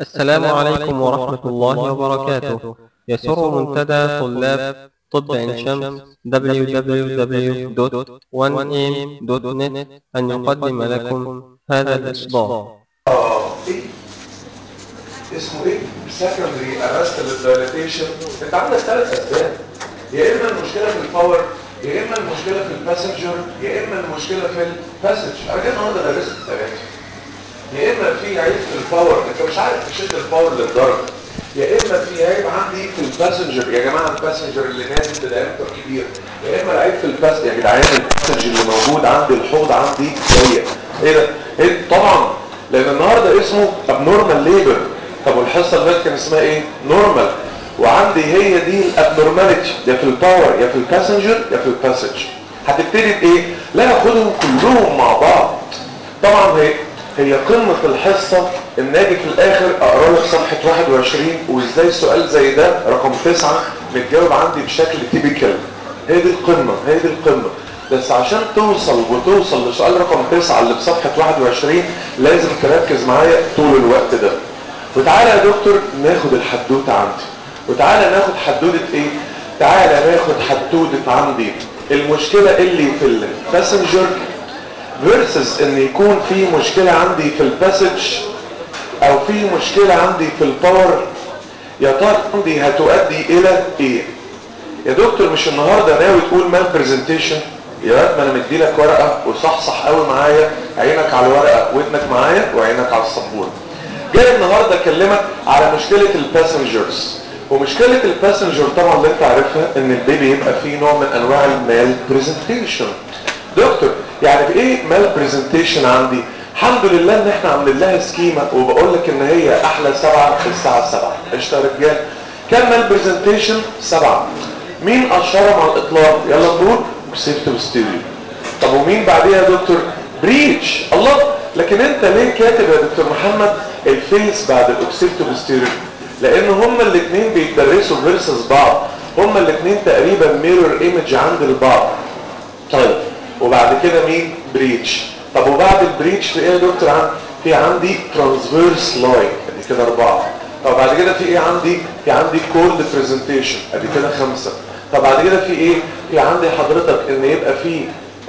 السلام عليكم ورحمة الله وبركاته يسر منتدى طلاب طب عين شمس www.1am.net أن يقدم لكم هذا الإصدار اه ايه اسمه ايه secondary arrestal dilatation انت عندك ثلاث اسباب يا اما المشكله في الباور يا اما المشكله في الباسنجر يا اما المشكله في الباسج انا كده النهارده درست الثلاثه يا اما في عيب في الباور انت مش عارف تشد الباور للدرجه يا اما في عيب عندي في الباسنجر يا جماعه الباسنجر اللي نازل بدايمتر كبير يا اما العيب في الباس يا جدعان الباسنجر اللي موجود عندي الحوض عندي ضيق ايه ده ايه طبعا لان النهارده اسمه abnormal labor طب والحصه اللي فاتت كان اسمها ايه نورمال وعندي هي دي الابنورماليتي يا في الباور يا في الباسنجر يا في الباسج هتبتدي بايه لا هاخدهم كلهم مع بعض طبعا هي هي قمة الحصة ان اجي في الاخر اقرا لك صفحة 21 وازاي سؤال زي ده رقم 9 متجاوب عندي بشكل تيبيكال هي دي القمة هي دي القمة بس عشان توصل وتوصل لسؤال رقم 9 اللي في صفحة 21 لازم تركز معايا طول الوقت ده وتعالى يا دكتور ناخد الحدوتة عندي وتعالى ناخد حدوتة ايه تعالى ناخد حدوتة عندي المشكلة اللي في الباسنجر versus ان يكون في مشكلة عندي في الباسج او في مشكلة عندي في الباور يا ترى عندي هتؤدي الى ايه يا دكتور مش النهاردة ناوي تقول مال برزنتيشن يا رب ما انا مديلك ورقة وصحصح قوي معايا عينك على الورقة ودنك معايا وعينك على السبورة جاي النهاردة اكلمك على مشكلة الباسنجرز ومشكلة الباسنجر طبعا اللي انت عارفها ان البيبي يبقى فيه نوع من انواع المال برزنتيشن دكتور يعني في ايه مال برزنتيشن عندي الحمد لله ان احنا عاملين لها سكيما وبقول لك ان هي احلى سبعة في الساعة سبعة قشطة يا رجال كم مال برزنتيشن سبعة مين اشهرهم على الاطلاق يلا نقول كسبت وستيريو طب ومين بعديها يا دكتور بريتش الله لكن انت ليه كاتب يا دكتور محمد الفيس بعد الاوكسيبتو بوستيريو لان هما الاثنين بيتدرسوا فيرسس بعض هما الاثنين تقريبا ميرور ايمج عند البعض طيب وبعد كده مين بريتش طب وبعد البريتش في ايه يا دكتور عندي في عندي ترانسفيرس لاين ادي كده اربعه طب بعد كده في ايه عندي في عندي كولد برزنتيشن ادي كده خمسه طب بعد كده في ايه في عندي حضرتك ان يبقى في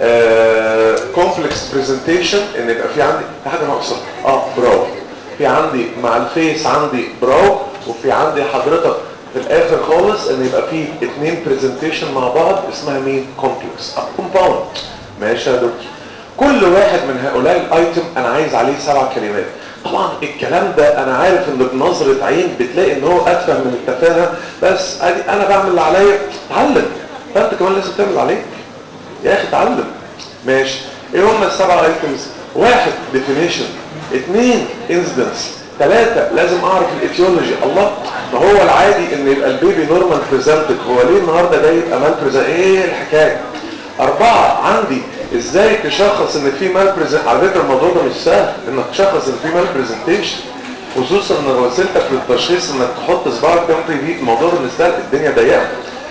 كومبلكس برزنتيشن ان يبقى في عندي في حاجه ناقصه اه براو في عندي مع الفيس عندي براو وفي عندي حضرتك في الاخر خالص ان يبقى في اثنين برزنتيشن مع بعض اسمها مين كومبلكس او كومباوند ماشي يا دكتور كل واحد من هؤلاء الايتم انا عايز عليه سبع كلمات طبعا الكلام ده انا عارف ان بنظرة عين بتلاقي ان هو اتفه من التفاهة بس ادي انا بعمل اللي عليا اتعلم فانت كمان لازم تعمل اللي عليك يا اخي اتعلم ماشي ايه هم السبع ايتمز واحد ديفينيشن اثنين انسيدنس ثلاثة لازم اعرف الايتيولوجي الله ما هو العادي ان يبقى البيبي نورمال بريزنتد هو ليه النهارده جاي يبقى مال بريزنت ايه الحكايه أربعة عندي ازاي تشخص ان في مال بريزنت على فكرة الموضوع ده مش سهل انك تشخص ان في مال بريزنتيشن خصوصا ان وسيلتك للتشخيص انك تحط صباعك جنب دي الموضوع بالنسبه لك الدنيا ضيقه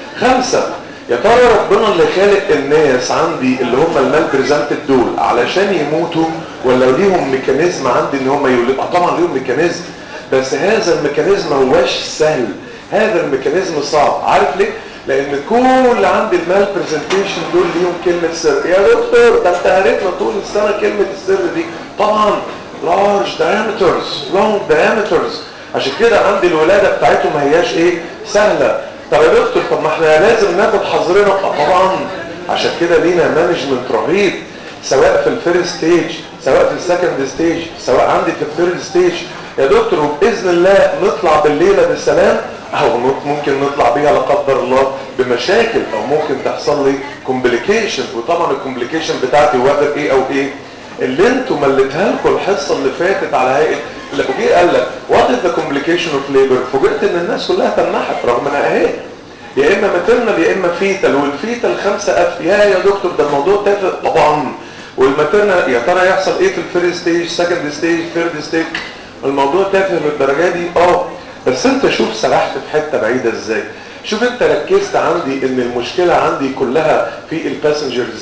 خمسة يا ترى ربنا اللي خالق الناس عندي اللي هم المال بريزنتد دول علشان يموتوا ولا ليهم ميكانيزم عندي ان هم يولدوا طبعا ليهم ميكانيزم بس هذا الميكانيزم ما هواش سهل هذا الميكانيزم صعب عارف ليه لان كل عندي المال برزنتيشن دول ليهم كلمة سر يا دكتور ده انت هريتنا طول السنة كلمة السر دي طبعا large diameters long diameters عشان كده عندي الولادة بتاعتهم ما هياش ايه سهلة طب يا دكتور طب ما احنا لازم ناخد حظرنا طبعا عشان كده لينا مانجمنت رهيب سواء في الفيرست ستيج سواء في السكند ستيج سواء عندي في الثيرد ستيج يا دكتور وباذن الله نطلع بالليله بالسلام او ممكن نطلع بيها لا قدر الله بمشاكل او ممكن تحصل لي كومبليكيشن وطبعا الكومبليكيشن بتاعتي وذر ايه او ايه اللي انتوا مليتها لكم الحصه اللي فاتت على هيئه لو جه قال لك وات از ذا كومبليكيشن اوف ليبر فوجئت ان الناس كلها تنحت رغم انها اهي يا اما ماترنال يا اما فيتال والفيتال خمسة اف يا يا دكتور ده الموضوع تافه طبعا والماترنال يا ترى يحصل ايه في الفيرست ستيج سكند ستيج ثيرد ستيج الموضوع تافه للدرجه دي اه بس انت شوف سرحت في حته بعيده ازاي شوف انت ركزت عندي ان المشكله عندي كلها في الباسنجر ازاي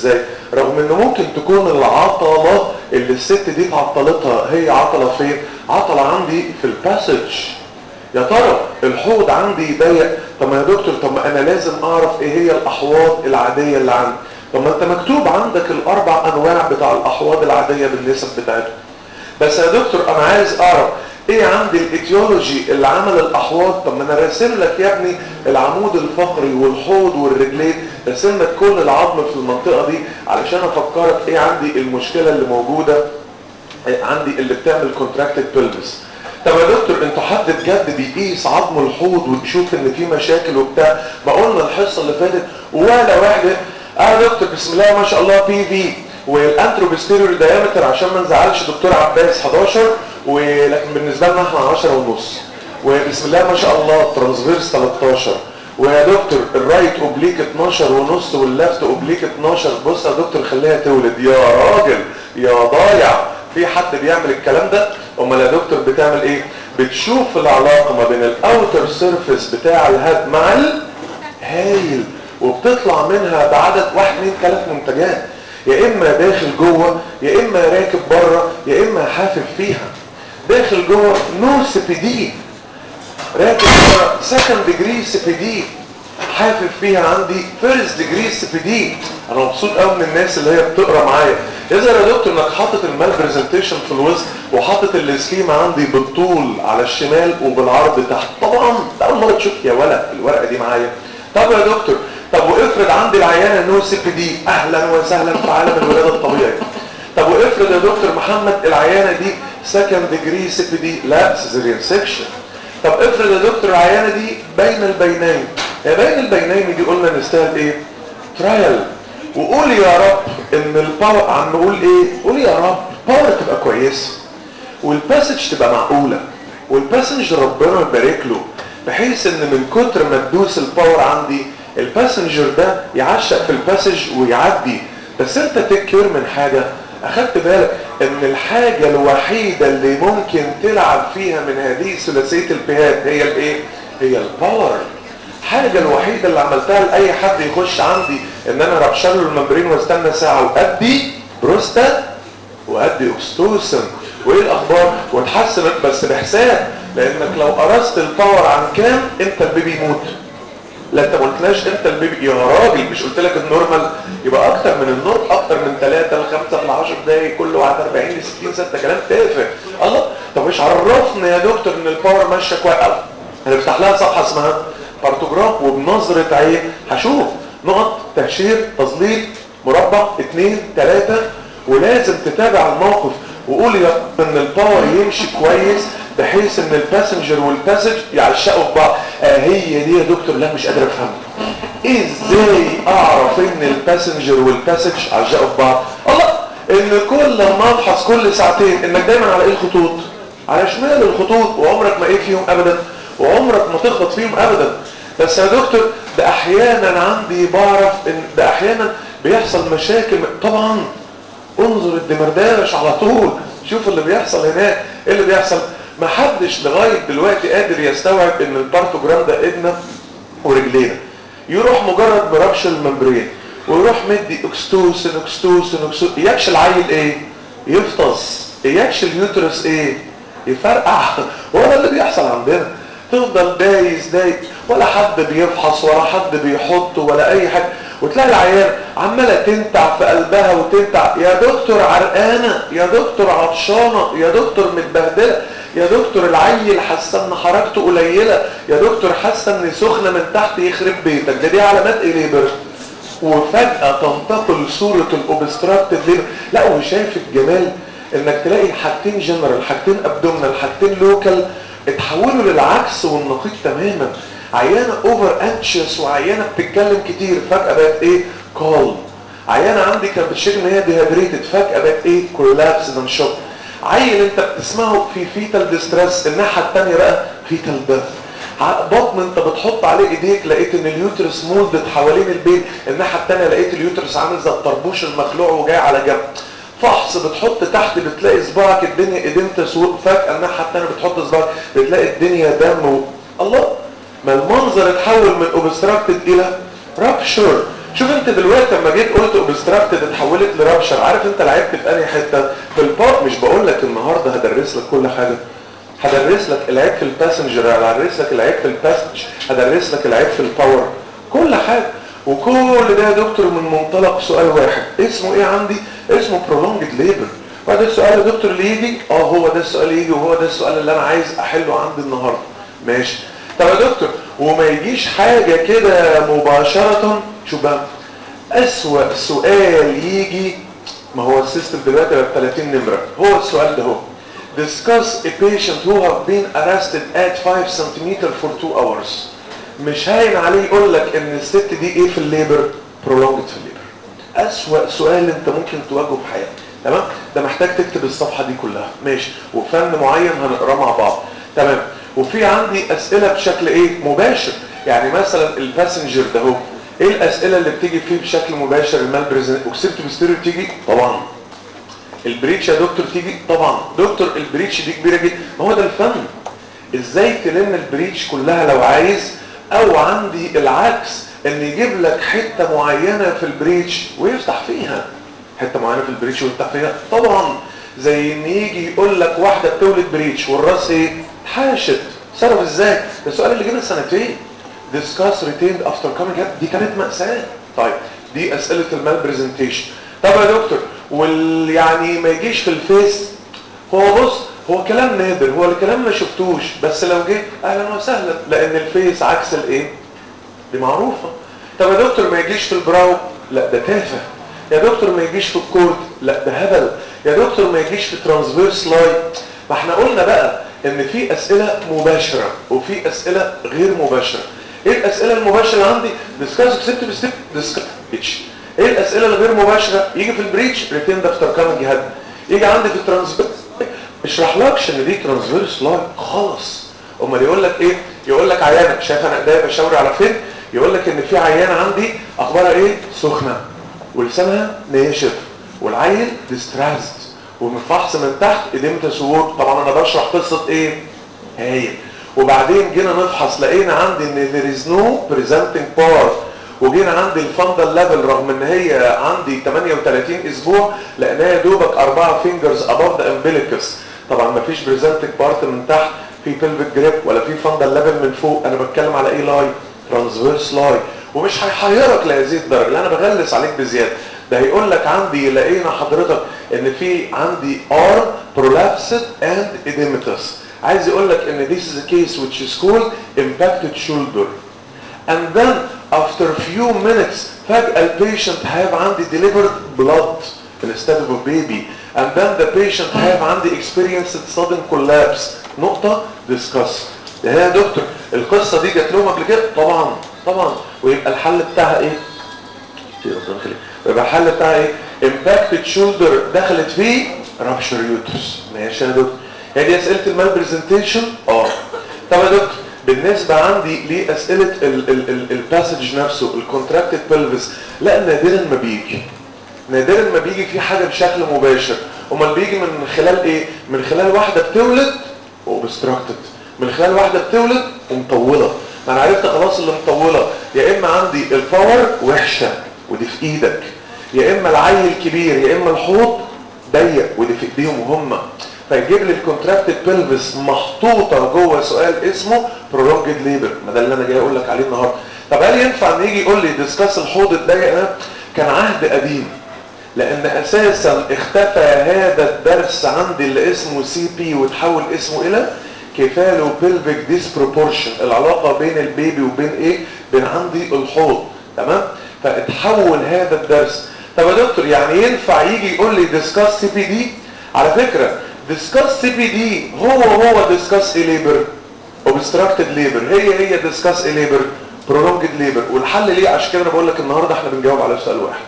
رغم ان ممكن تكون العطلة اللي الست دي اتعطلتها هي عطلة فين عطلة عندي في الباسج يا ترى الحوض عندي ضيق طب ما يا دكتور طب ما انا لازم اعرف ايه هي الاحواض العادية اللي عندي طب ما انت مكتوب عندك الاربع انواع بتاع الاحواض العادية بالنسب بتاعتهم بس يا دكتور انا عايز اعرف ايه عندي الايتيولوجي اللي عمل الاحواض طب ما انا راسم لك يا ابني العمود الفقري والحوض والرجلين راسم لك كل العظم في المنطقة دي علشان افكرك ايه عندي المشكلة اللي موجودة عندي اللي بتعمل كونتراكتد بلبس طب يا دكتور انتوا حد بجد بيقيس عظم الحوض وتشوف ان في مشاكل وبتاع ما قلنا الحصه اللي فاتت ولا واحده اه يا دكتور بسم الله ما شاء الله بي في والانتروبستيريور دايمتر عشان ما نزعلش دكتور عباس 11 ولكن بالنسبه لنا احنا 10 ونص وبسم الله ما شاء الله ترانسفيرس 13 ويا دكتور الرايت اوبليك 12 ونص واللفت اوبليك 12 بص يا دكتور خليها تولد يا راجل يا ضايع في حد بيعمل الكلام ده امال يا دكتور بتعمل ايه بتشوف العلاقه ما بين الاوتر سيرفيس بتاع الهاد مع الهايل وبتطلع منها بعدد واحد اثنين ثلاث منتجات يا اما داخل جوه يا اما راكب بره يا اما حافف فيها داخل جوه نو سي بي دي راكب بره سكند ديجري سي بي دي حافف فيها عندي فيرست ديجري سي بي دي انا مبسوط قوي من الناس اللي هي بتقرا معايا يظهر يا دكتور انك حاطط المال برزنتيشن في الوسط وحاطط السكيما عندي بالطول على الشمال وبالعرض تحت طبعا ده اول مره تشوف يا ولد الورقه دي معايا طب يا دكتور طب وافرض عندي العيانه نو سي بي دي اهلا وسهلا في عالم الولاده الطبيعي طب وافرض يا دكتور محمد العيانه دي سكند ديجري سي بي دي لا سيزيريان سيكشن طب افرض يا دكتور العيانه دي بين البينين يا بين البينين دي قلنا نستاهل ايه ترايل وقول يا رب ان الباور عم نقول ايه قول يا رب باور تبقى كويسه والباسج تبقى معقوله والباسنج ربنا يبارك له بحيث ان من كتر ما تدوس الباور عندي الباسنجر ده يعشق في الباسج ويعدي بس انت تكير من حاجه اخدت بالك ان الحاجه الوحيده اللي ممكن تلعب فيها من هذه ثلاثيه البهات هي الايه هي الباور الحاجة الوحيدة اللي عملتها لأي حد يخش عندي ان انا ربشر له الممبرين واستنى ساعة وادي بروستا وادي اوكستوسن وايه الاخبار وتحسن بس بحساب لانك لو قرصت الباور عن كام امتى البيبي يموت لا انت ما قلتناش امتى البيبي يا راجل مش قلت لك النورمال يبقى اكتر من النور اكتر من 3 ل 5 ل 10 دقايق كل واحد 40 ل 60 6 كلام تافه الله طب مش عرفنا يا دكتور ان الباور ماشيه كويس هنفتح لها صفحه اسمها بارتوجراف وبنظرة عين هشوف نقط تهشير تظليل مربع اتنين تلاتة ولازم تتابع الموقف وقول يا ان الباور يمشي كويس بحيث ان الباسنجر والباسج يعشقوا في بعض آه هي دي يا دكتور لا مش قادر افهمها ازاي اعرف ان الباسنجر والباسج عشقوا في بعض الله ان كل ما ابحث كل ساعتين انك دايما على ايه الخطوط على شمال الخطوط وعمرك ما ايه فيهم ابدا وعمرك ما تخبط فيهم ابدا بس يا دكتور ده احيانا عندي بعرف ان ده احيانا بيحصل مشاكل طبعا انظر الدمرداش على طول شوف اللي بيحصل هناك ايه اللي بيحصل ما حدش لغايه دلوقتي قادر يستوعب ان البارتوجرام ده ايدنا ورجلينا يروح مجرد مربش الممبرين ويروح مدي اكستوسن اكستوسن اكستوسن يكش العيل ايه يفطس يكش اليوترس ايه يفرقع هو ده اللي بيحصل عندنا تفضل دايس دايس ولا حد بيفحص ولا حد بيحط ولا اي حاجه وتلاقي العيال عماله تنتع في قلبها وتنتع يا دكتور عرقانه يا دكتور عطشانه يا دكتور متبهدله يا دكتور العيل حاسه ان حركته قليله يا دكتور حاسه ان سخنه من تحت يخرب بيتك ده دي علامات ايه ليبر وفجاه تنتقل صوره الاوبستراكتيف ليبر لا وشايف الجمال انك تلاقي الحاجتين جنرال حاجتين ابدومينال حاجتين لوكال اتحولوا للعكس والنقيض تماما عيانه اوفر انشس وعيانه بتتكلم كتير فجاه بقت ايه كولم عيانه عندي كانت بتشتكي ان هي ديهايدريتد فجاه بقت ايه كولابس ان شوك عيل انت بتسمعه في فيتال ديستريس الناحيه الثانيه بقى فيتال ديث بطن انت بتحط عليه ايديك لقيت ان اليوترس مولدت حوالين البيت الناحيه الثانيه لقيت اليوترس عامل زي الطربوش المخلوع وجاي على جنب فحص بتحط تحت بتلاقي صباعك الدنيا ايدين تسوق فجاه الناحيه الثانيه بتحط صباعك بتلاقي الدنيا دم و... الله ما المنظر اتحول من اوبستراكتد الى رابشر شوف انت دلوقتي لما جيت قلت اوبستراكتد اتحولت لرابشر عارف انت لعبت في انهي حته في البار مش بقول لك النهارده هدرس لك كل حاجه هدرس لك العيب في الباسنجر هدرس لك العيب في الباسنج هدرس لك العيب في الباور كل حاجه وكل ده يا دكتور من منطلق سؤال واحد اسمه ايه عندي اسمه prolonged labor وده السؤال يا دكتور اللي يجي اه هو ده السؤال يجي وهو ده السؤال اللي انا عايز احله عندي النهارده ماشي طب يا دكتور وما يجيش حاجه كده مباشره شوف بقى اسوأ سؤال يجي ما هو السيستم دلوقتي بقى 30 نمره هو السؤال ده هو discuss a patient who have been arrested at 5 cm for 2 hours مش هاين عليه يقول لك ان الست دي ايه في الليبر prolonged في الليبر اسوأ سؤال انت ممكن تواجهه في حياتك تمام ده محتاج تكتب الصفحه دي كلها ماشي وفن معين هنقراه مع بعض تمام وفي عندي اسئله بشكل ايه مباشر يعني مثلا الباسنجر ده هو ايه الاسئله اللي بتيجي فيه بشكل مباشر المال بريزنت اكسبت بستيريو تيجي طبعا البريتش يا دكتور تيجي طبعا دكتور البريتش دي كبيره جدا ما هو ده الفن ازاي تلم البريتش كلها لو عايز او عندي العكس ان يجيب لك حته معينه في البريتش ويفتح فيها حته معينه في البريتش ويفتح فيها طبعا زي ان يجي يقول لك واحده بتولد بريتش والراس ايه حاشت صرف ازاي ده السؤال اللي جه من سنتين discuss retained after coming up دي كانت مأساة طيب دي اسئله المال برزنتيشن طب يا دكتور وال يعني ما يجيش في الفيس هو بص هو كلام نادر هو الكلام ما شفتوش بس لو جه اهلا وسهلا لان الفيس عكس الايه دي معروفه طب يا دكتور ما يجيش في البراو لا ده تافه يا دكتور ما يجيش في الكورد لا ده هبل يا دكتور ما يجيش في ترانسفيرس لاين ما احنا قلنا بقى ان في اسئله مباشره وفي اسئله غير مباشره ايه الاسئله المباشره عندي ديسكاس اكسبت ستيب ديسكاس ايه الاسئله الغير مباشره يجي في البريتش ريتين دفتر كامل جهاد يجي عندي في الترانسفيرس اشرح لكش ان دي ترانسفيرس لاين خالص امال يقول لك ايه يقول لك عيانه شايف انا ايديا بشاور على فين يقول لك ان في عيانه عندي اخبارها ايه سخنه ولسانها ناشف والعيل ديسترازد ومن فحص من تحت اديمة سوور طبعا انا بشرح قصه ايه هايل وبعدين جينا نفحص لقينا عندي ان there is no presenting part وجينا عندي الفندل ليفل رغم ان هي عندي 38 اسبوع لانها يا دوبك 4 فينجرز above the umbilicus طبعا ما فيش بريزنتنج بارت من تحت في بيلفيك جريب ولا في فندل ليفل من فوق انا بتكلم على ايه لاي ترانسفيرس لاي ومش هيحيرك لهذه الدرجه لا انا بغلس عليك بزياده ده هيقول لك عندي لقينا حضرتك ان في عندي ار prolapsed and edematous عايز يقول لك ان this is a case which is called impacted shoulder and then after few minutes فجأة البيشنت have عندي delivered blood instead of a baby and then the patient have عندي experienced sudden collapse نقطة discuss يا دكتور القصة دي جات لهم قبل كده طبعا طبعا ويبقى الحل بتاعها ايه ربنا يخليك ويبقى الحل بتاعها ايه impacted shoulder دخلت فيه rupture uterus ماشي يا دكتور هي دي اسئله المال برزنتيشن اه طب يا دكتور بالنسبه عندي لاسئله الباسج نفسه الكونتراكتد بلفس لا نادرا ما بيجي نادرا ما بيجي في حاجه بشكل مباشر امال بيجي من خلال ايه من خلال واحده بتولد وبستراكتد من خلال واحده بتولد ومطوله ما انا عرفت خلاص اللي مطوله يا اما عندي الباور وحشه ودي في ايدك يا اما العيل كبير يا اما الحوض ضيق ودي في ايديهم هم فيجيب لي الكونتراكتد بلفس محطوطه جوه سؤال اسمه prolonged labor ما ده اللي انا جاي اقول لك عليه النهارده طب هل ينفع ان يجي يقول لي ديسكاس الحوض الضيق ده كان عهد قديم لان اساسا اختفى هذا الدرس عندي اللي اسمه سي بي وتحول اسمه الى كفالو بيلفيك ديسبروبورشن العلاقه بين البيبي وبين ايه بين عندي الحوض تمام فاتحول هذا الدرس طب يا دكتور يعني ينفع يجي يقول لي ديسكاس سي بي دي على فكره ديسكاس سي بي دي هو هو ديسكاس اي ليبر اوبستراكتد ليبر هي هي ديسكاس اي ليبر برولونجد ليبر والحل ليه عشان كده انا بقول لك النهارده احنا بنجاوب على سؤال واحد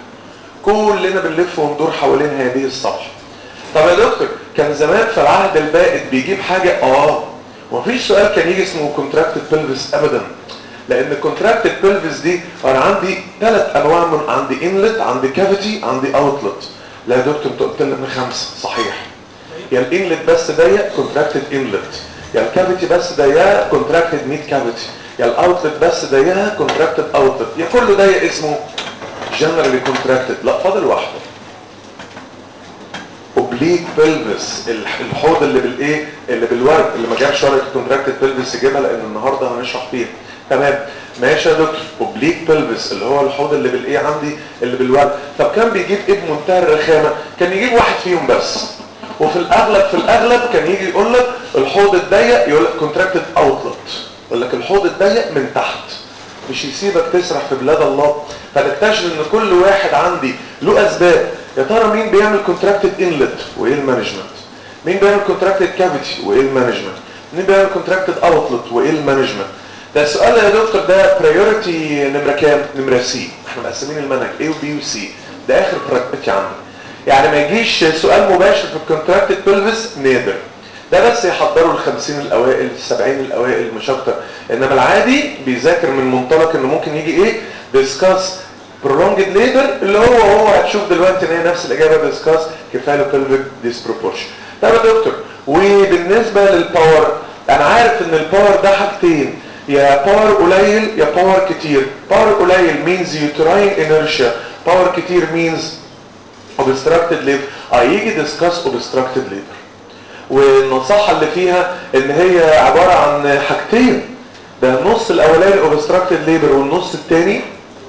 كلنا بنلف وندور حوالين هذه الصفحه طب يا دكتور كان زمان في العهد البائد بيجيب حاجه اه ومفيش سؤال كان يجي اسمه كونتراكتد بلفس ابدا لان الكونتراكتد بلفس دي انا عندي ثلاث انواع من عندي انلت عندي كافيتي عندي اوتلت لا يا دكتور انت قلت لنا خمسه صحيح يا الانلت بس ضيق كونتراكتد انلت يا الكافيتي بس ضيقه كونتراكتد ميد كافيتي يا الاوتلت بس ضيقها كونتراكتد اوتلت يا كله ضيق اسمه جنرالي كونتراكتد لا فاضل واحده اوبليك بلفس الحوض اللي بالايه اللي بالورق اللي ما جابش ورقه كونتراكتد بلفس يجيبها لان النهارده هنشرح فيها تمام ماشي يا دكتور اوبليك بلفس اللي هو الحوض اللي بالايه عندي اللي بالورق طب كان بيجيب ايه بمنتهى الرخامه كان يجيب واحد فيهم بس وفي الاغلب في الاغلب كان يجي يقول لك الحوض الضيق يقول لك كونتراكتد اوتلت يقول لك الحوض الضيق من تحت مش يسيبك تسرح في بلاد الله فتكتشف ان كل واحد عندي له اسباب يا ترى مين بيعمل كونتراكتد انلت وايه المانجمنت مين بيعمل كونتراكتد كافيتي وايه المانجمنت مين بيعمل كونتراكتد اوتلت وايه المانجمنت ده السؤال يا دكتور ده برايورتي نمره كام نمره سي احنا مقسمين المنهج A وبي وسي ده اخر برايورتي عندي يعني ما يجيش سؤال مباشر في الكونتراكتد بلفس نادر ده بس يحضروا ال 50 الاوائل ال 70 الاوائل مش اكتر انما العادي بيذاكر من منطلق انه ممكن يجي ايه ديسكاس prolonged labor اللي هو هو هتشوف دلوقتي ان هي نفس الاجابه ديسكاس كفاله pelvic disproportion طب يا دكتور وبالنسبه للباور انا عارف ان الباور ده حاجتين يا باور قليل يا باور كتير باور قليل means uterine inertia باور كتير means obstructed labor اه يجي ديسكاس obstructed labor والنصيحة اللي فيها ان هي عبارة عن حاجتين ده النص الاولاني obstructed labor والنص الثاني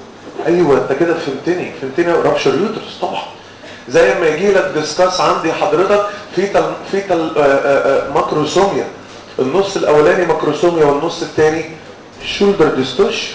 ايوه انت كده فهمتني فهمتني رابشر يوترس طبعا زي ما يجي لك ديسكاس عندي حضرتك فيتال فيتال ماكروسوميا النص الاولاني ماكروسوميا والنص الثاني شولدر ديستوش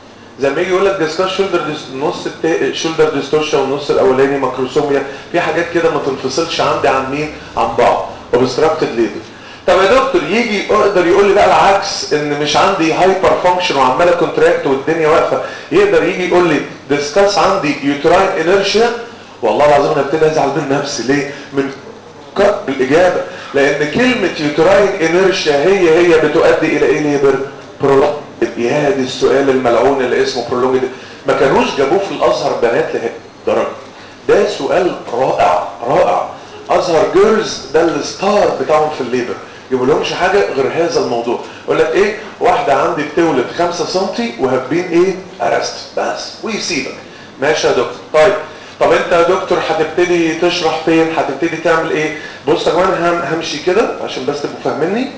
زي ما يجي يقول لك ديسكاس شولدر النص التا... شولدر ديستوشن والنص الاولاني ماكروسوميا في حاجات كده ما تنفصلش عندي عن مين عن بعض اوبستراكتد ليبل طب يا دكتور يجي يقدر يقول لي بقى العكس ان مش عندي هايبر فانكشن وعماله كونتراكت والدنيا واقفه يقدر يجي يقول لي ديسكاس عندي يوتراين انرشيا والله العظيم انا ابتدي ازعل من نفسي ليه من كت الاجابه لان كلمه يوتراين انرشيا هي هي بتؤدي الى ايه ليبر برولونج يا دي السؤال الملعون اللي اسمه برولونج ما كانوش جابوه في الازهر بنات لهذه الدرجه ده سؤال رائع رائع ازهر جيرلز ده الستار بتاعهم في الليبر يجيبوا لهمش حاجه غير هذا الموضوع يقول لك ايه واحده عندي بتولد 5 سم وهبين ايه ارست بس ويسيبك ماشي يا دكتور طيب طب انت يا دكتور هتبتدي تشرح فين هتبتدي تعمل ايه بص يا جماعه هم همشي كده عشان بس تبقوا فاهميني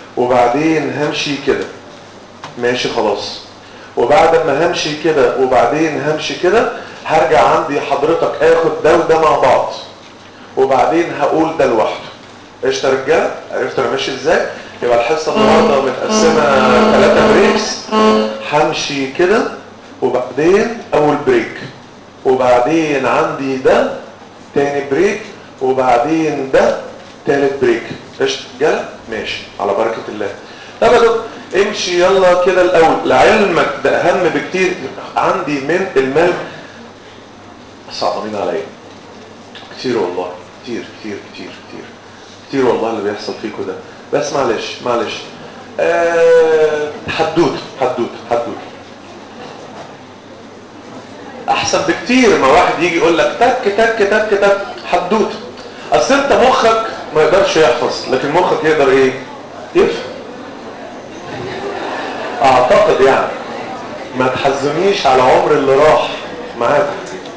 وبعدين همشي كده ماشي خلاص وبعد ما همشي كده وبعدين همشي كده هرجع عندي حضرتك اخد ده وده مع بعض وبعدين هقول ده لوحده قشطه يا رجاله عرفت انا ماشي ازاي يبقى الحصه النهارده متقسمه ثلاثه بريكس همشي كده وبعدين اول بريك وبعدين عندي ده تاني بريك وبعدين ده تالت بريك قشطه رجاله ماشي على بركه الله طب يا دكتور امشي يلا كده الاول لعلمك ده اهم بكتير عندي من المال صعبانين عليا كتير والله كتير كتير كتير كتير كتير والله اللي بيحصل فيكم ده بس معلش معلش أه حدود حدود حدود احسن بكتير ما واحد يجي يقول لك تك تك تك تك حدود اصل انت مخك ما يقدرش يحفظ لكن مخك يقدر ايه يفهم اعتقد يعني ما تحزنيش على عمر اللي راح معاك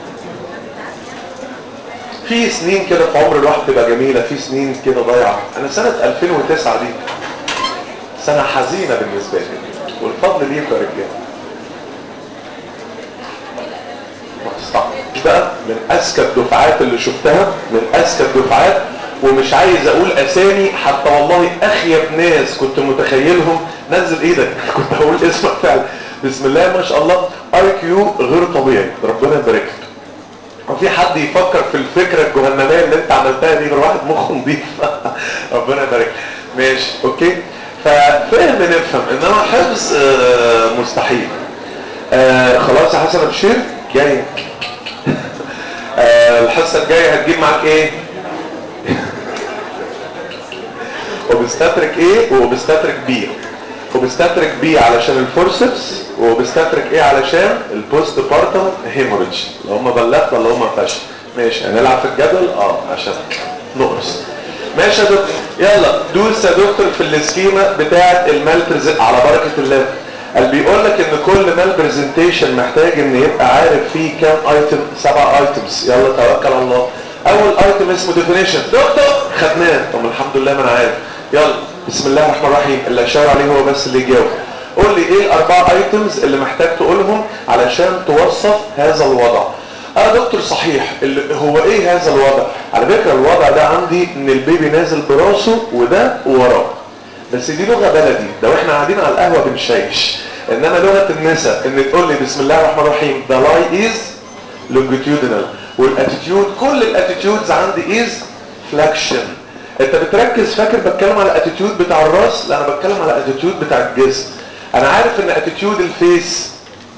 في سنين كده في عمر الواحد تبقى جميلة في سنين كده ضايعة انا سنة 2009 دي سنة حزينة بالنسبة لي والفضل ليكم يا رجاله بقى من اذكى الدفعات اللي شفتها من اذكى الدفعات ومش عايز اقول اسامي حتى والله اخيب ناس كنت متخيلهم نزل ايدك كنت هقول اسمك فعلا بسم الله ما شاء الله اي كيو غير طبيعي ربنا يبارك لك وفي حد يفكر في الفكره الجهنميه اللي انت عملتها دي غير واحد مخه نضيف ربنا يبارك لك ماشي اوكي ففهم نفهم انما حفظ آه مستحيل آه خلاص يا حسن ابشير جاي آه الحصه الجايه هتجيب معاك ايه وبستترك ايه وبستترك بي وبستترك بي علشان الفورسبس وبستترك ايه علشان البوست بارتم هيموريدج اللي هم بلغت ولا هم فشل ماشي هنلعب في الجدول اه عشان نقرص ماشي يا دكتور يلا دوس يا دكتور في السكيما بتاعه المالترز على بركه الله قال بيقول لك ان كل ما البرزنتيشن محتاج ان يبقى عارف فيه كام ايتم سبع ايتمز يلا توكل على الله اول ايتم اسمه ديفينيشن دكتور خدناه طب الحمد لله ما انا عارف يلا بسم الله الرحمن الرحيم اللي اشاور عليه هو بس اللي يجاوب قول لي ايه الاربع ايتمز اللي محتاج تقولهم علشان توصف هذا الوضع اه دكتور صحيح اللي هو ايه هذا الوضع على فكره الوضع ده عندي ان البيبي نازل براسه وده وراه بس دي لغه بلدي ده واحنا قاعدين على القهوه بنشيش انما لغه النساء ان تقول لي بسم الله الرحمن الرحيم the lie is longitudinal والاتيتيود كل الاتيتيودز عندي is flexion انت بتركز فاكر بتكلم على الاتيتيود بتاع الراس لا انا بتكلم على الاتيتيود بتاع الجسم انا عارف ان اتيتيود الفيس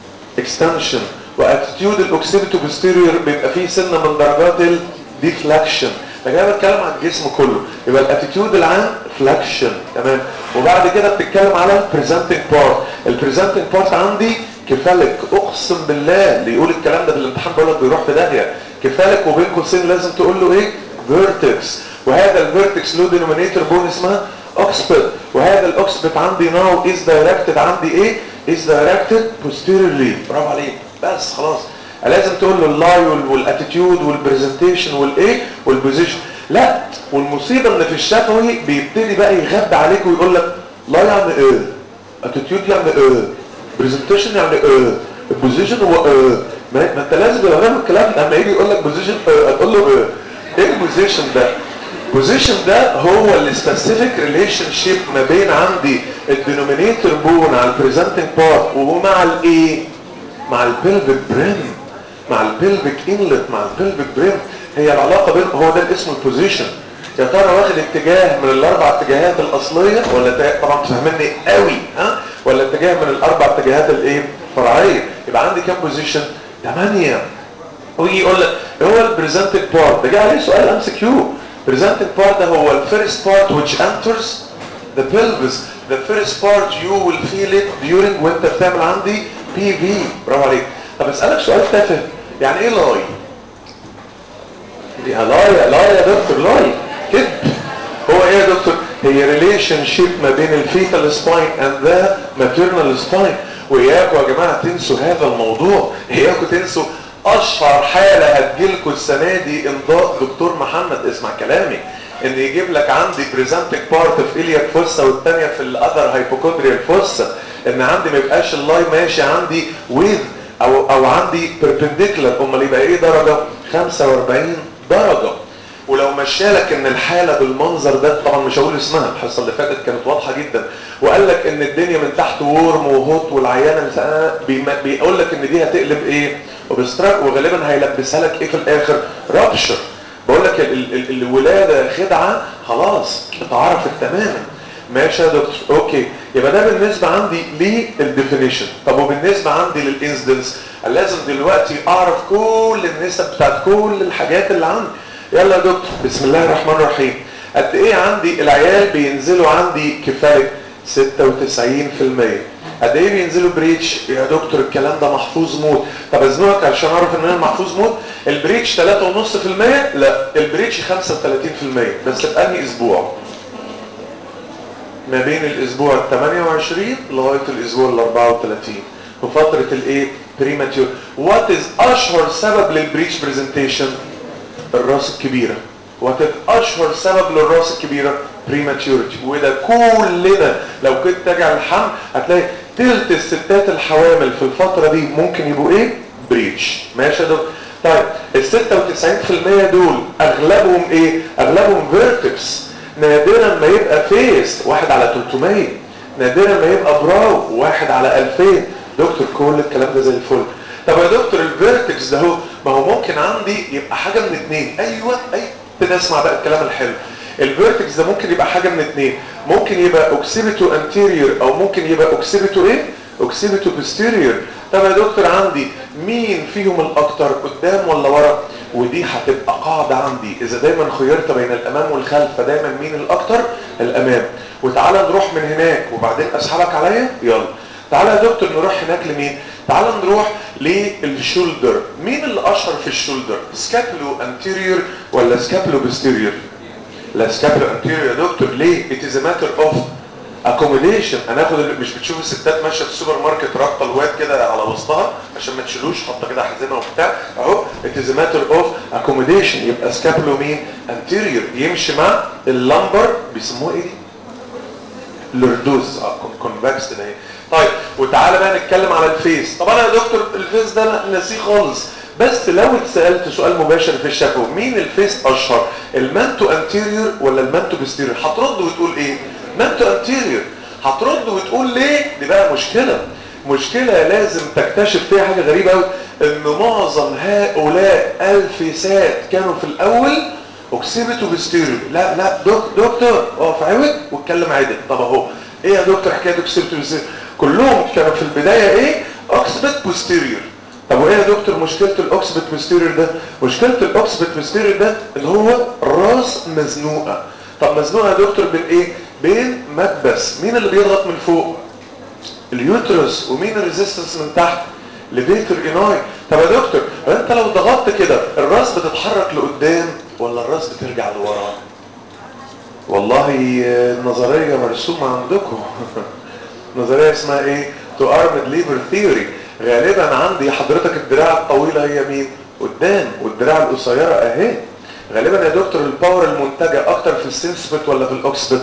اكستنشن واتيتيود الاوكسيبيتو بوستيريور بيبقى فيه سنه من درجات الديفلاكشن لكن انا بتكلم عن الجسم كله يبقى الاتيتيود العام فلاكشن تمام وبعد كده بتتكلم على البريزنتنج بارت البريزنتنج بارت عندي كفالك اقسم بالله اللي يقول الكلام ده في الامتحان بقول لك بيروح في داهيه كفالك وبين قوسين لازم تقول له ايه فيرتكس وهذا الفيرتكس له دينومينيتور بون اسمها اوكسبت وهذا الاوكسبت عندي ناو از دايركتد عندي ايه از دايركتد posteriorly برافو عليك بس خلاص لازم تقول له اللاي والاتيتيود والبرزنتيشن والايه والبوزيشن لا والمصيبه ان في الشفوي بيبتدي بقى يغب عليك ويقول لك لا يعني ايه اتيتيود يعني ايه برزنتيشن يعني ايه البوزيشن هو ايه ما ما انت لازم يبقى فاهم الكلام لما يجي يقول لك بوزيشن هتقول له ايه ايه البوزيشن ده البوزيشن ده هو السبيسيفيك ريليشن شيب ما بين عندي الدينومينيتور بون على البريزنتنج بارت ومع الايه مع البلفيك بريم مع البلفيك انلت مع البلفيك بريم هي العلاقه بين هو ده اسمه البوزيشن يا ترى واخد اتجاه من الاربع اتجاهات الاصليه ولا تا- طبعا تفهمني قوي ها ولا اتجاه من الاربع اتجاهات الايه فرعيه يبقى عندي كام بوزيشن 8 ويجي يقول لك هو البريزنتنج بارت ده جه عليه سؤال ام سي كيو بريزنتنج بارت ده هو الفيرست بارت which enters the pelvis the first part you will feel it during وانت بتعمل عندي بي في برافو عليك طب اسالك سؤال تافه يعني ايه لاي دي لاي لاي يا دكتور لاي كذب هو ايه يا دكتور هي ريليشن شيب ما بين الفيتال سباين اند ذا ماتيرنال سباين واياكم يا جماعه تنسوا هذا الموضوع اياكم تنسوا اشهر حاله هتجيلكم السنه دي امضاء دكتور محمد اسمع كلامي ان يجيب لك عندي بريزنتنج بارت في الياك فوسا والثانيه في الاذر هايبوكوندريال فوسا ان عندي ما يبقاش اللاي ماشي عندي ويز او او عندي بيربنديكولار امال يبقى ايه درجه 45 درجه ولو مشالك ان الحالة بالمنظر ده طبعا مش هقول اسمها الحصة اللي فاتت كانت واضحة جدا وقال لك ان الدنيا من تحت وورم وهوت والعيانة اللي بيم- بيقول لك ان دي هتقلب ايه وبستراك وغالبا هيلبسها لك ايه في الاخر رابشر بقول لك ال- ال- الولادة خدعة خلاص اتعرفت تماما ماشي يا دكتور اوكي يبقى ده بالنسبة عندي للديفينيشن طب وبالنسبة عندي للانسدنس لازم دلوقتي اعرف كل النسب بتاعت كل الحاجات اللي عندي يلا يا دكتور بسم الله الرحمن الرحيم قد ايه عندي العيال بينزلوا عندي كفايه 96% قد ايه بينزلوا بريتش يا دكتور الكلام ده محفوظ موت طب ازنقك عشان اعرف ان انا محفوظ موت البريتش 3.5% لا البريتش 35% بس في انهي اسبوع ما بين الاسبوع ال 28 لغايه الاسبوع ال 34 في فتره الايه بريماتيور وات از اشهر سبب للبريتش برزنتيشن الراس الكبيرة وهتبقى اشهر سبب للراس الكبيرة بريماتيورتي وده كلنا لو كنت ترجع الحمل هتلاقي تلت الستات الحوامل في الفترة دي ممكن يبقوا ايه بريتش ماشي يا دكتور طيب ال 96% دول اغلبهم ايه اغلبهم فيرتكس نادرا ما يبقى فيس واحد على 300 نادرا ما يبقى براو واحد على 2000 دكتور كل الكلام ده زي الفل طب يا دكتور الفيرتكس ده هو ما هو ممكن عندي يبقى حاجه من اتنين ايوه ايوه ابتدي اسمع بقى الكلام الحلو الفيرتكس ده ممكن يبقى حاجه من اتنين ممكن يبقى اوكسيبيتو انتيريور او ممكن يبقى اوكسيبيتو ايه اوكسيبيتو بوستيريور طب يا دكتور عندي مين فيهم الاكتر قدام ولا ورا ودي هتبقى قاعده عندي اذا دايما خيرت بين الامام والخلف فدايما مين الاكتر الامام وتعالى نروح من هناك وبعدين اسحبك عليا يلا تعالى يا دكتور نروح هناك لمين تعالى نروح للشولدر مين اللي اشهر في الشولدر سكابلو انتيريور ولا سكابلو بوستيريور لا سكابلو انتيريور يا دكتور ليه it is a matter of اكوموديشن هناخد اللي مش بتشوف الستات ماشيه في السوبر ماركت رابطه الواد كده على وسطها عشان ما تشيلوش حاطه كده حزمه وبتاع اهو ات از ماتر اوف اكوموديشن يبقى سكابلو مين انتيريور يمشي مع اللمبر بيسموه ايه دي لوردوز اه كونفكس ده اهي طيب وتعالى بقى نتكلم على الفيس طبعا يا دكتور الفيس ده انا ناسيه خالص بس لو اتسالت سؤال مباشر في الشفوي مين الفيس اشهر المانتو انتيريور ولا المانتو بيستيريور هترد وتقول ايه مانتو انتيريور هترد وتقول ليه دي بقى مشكله مشكله لازم تكتشف فيها حاجه غريبه قوي ان معظم هؤلاء الفيسات كانوا في الاول اوكسيبيتو بيستيريو لا لا دك دكتور اقف عوج واتكلم عدل طب اهو ايه يا دكتور حكايه اوكسيبيتو بيستيريو كلهم كانوا في البدايه ايه اوكسبت بوستيريور طب وايه يا دكتور مشكله الاوكسبت بوستيريور ده مشكله الاوكسبت بوستيريور ده ان هو راس مزنوقه طب مزنوقه يا دكتور بين ايه بين مكبس مين اللي بيضغط من فوق اليوترس ومين الريزيستنس من تحت لبيتر اناي طب يا دكتور انت لو ضغطت كده الراس بتتحرك لقدام ولا الراس بترجع لورا والله النظريه مرسومه عندكم نظريه اسمها ايه تو ارمد ليبر ثيوري غالبا عندي حضرتك الدراع الطويله هي مين قدام والدراع القصيره اهي غالبا يا دكتور الباور المنتجه اكتر في السنسبت ولا في الاوكسبت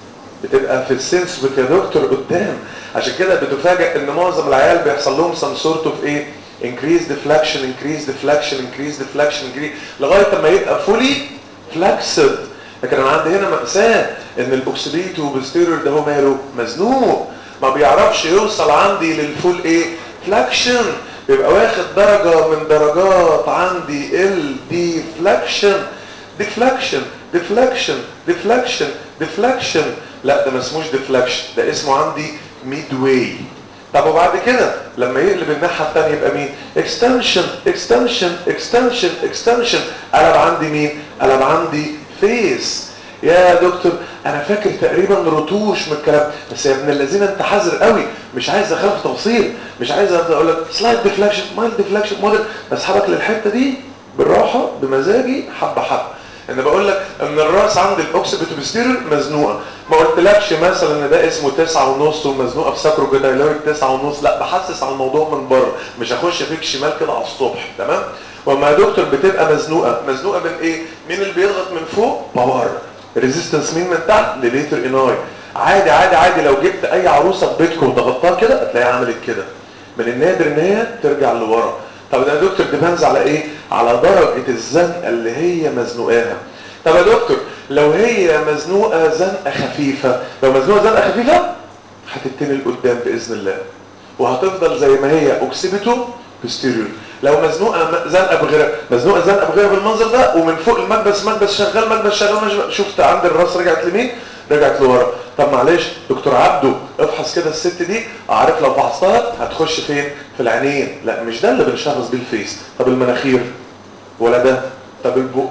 بتبقى في السنسبت يا دكتور قدام عشان كده بتفاجئ ان معظم العيال بيحصل لهم سم سورت اوف ايه increase deflection increase deflection increase deflection increase لغايه ما يبقى فولي فلاكسد لكن انا عندي هنا مأساة ان الاوكسيديتو بوستيريور ده هو ماله مزنوق ما بيعرفش يوصل عندي للفول ايه فلاكشن بيبقى واخد درجة من درجات عندي الديفلاكشن ديفلاكشن ديفلاكشن ديفلاكشن ديفلاكشن لا ده ما اسموش ديفلاكشن ده اسمه عندي ميد واي طب وبعد كده لما يقلب الناحيه الثانيه يبقى مين اكستنشن اكستنشن اكستنشن اكستنشن قلب عندي مين قلب عندي فيس يا دكتور انا فاكر تقريبا رتوش من الكلام بس يا ابن الذين انت حذر قوي مش عايز ادخلك في تفاصيل مش عايز اقول لك سلايد ديفلاكشن مايل ديفلاكشن موديل بسحبك للحته دي بالراحه بمزاجي حبه حبه انا بقول لك ان الراس عند الاوكسيبيتو بيستيريور مزنوقه ما قلتلكش مثلا ان ده اسمه تسعة ونص ومزنوقه في ساكرو كده تسعة ونص لا بحسس على الموضوع من بره مش هخش فيك شمال كده على الصبح تمام وما يا دكتور بتبقى مزنوقه مزنوقه من ايه مين اللي بيضغط من فوق باور ريزيستنس مين من تحت لليتر اناي عادي عادي عادي لو جبت اي عروسه في بيتكم وضغطتها كده هتلاقيها عملت كده من النادر ان هي ترجع لورا طب ده يا دكتور ديبانز على ايه على درجه الزنقه اللي هي مزنوقاها طب يا دكتور لو هي مزنوقه زنقه خفيفه لو مزنوقه زنقه خفيفه هتتني لقدام باذن الله وهتفضل زي ما هي اوكسيبيتو بوستيريور لو مزنوقه زنقه بغير مزنوقه زنقه بغير بالمنظر ده ومن فوق المكبس مكبس شغال مكبس شغال مكبس شفت عند الراس رجعت لمين رجعت لورا طب معلش دكتور عبده افحص كده الست دي اعرف لو فحصتها هتخش فين في العينين لا مش ده اللي بنشخص بيه الفيس طب المناخير ولا ده طب البق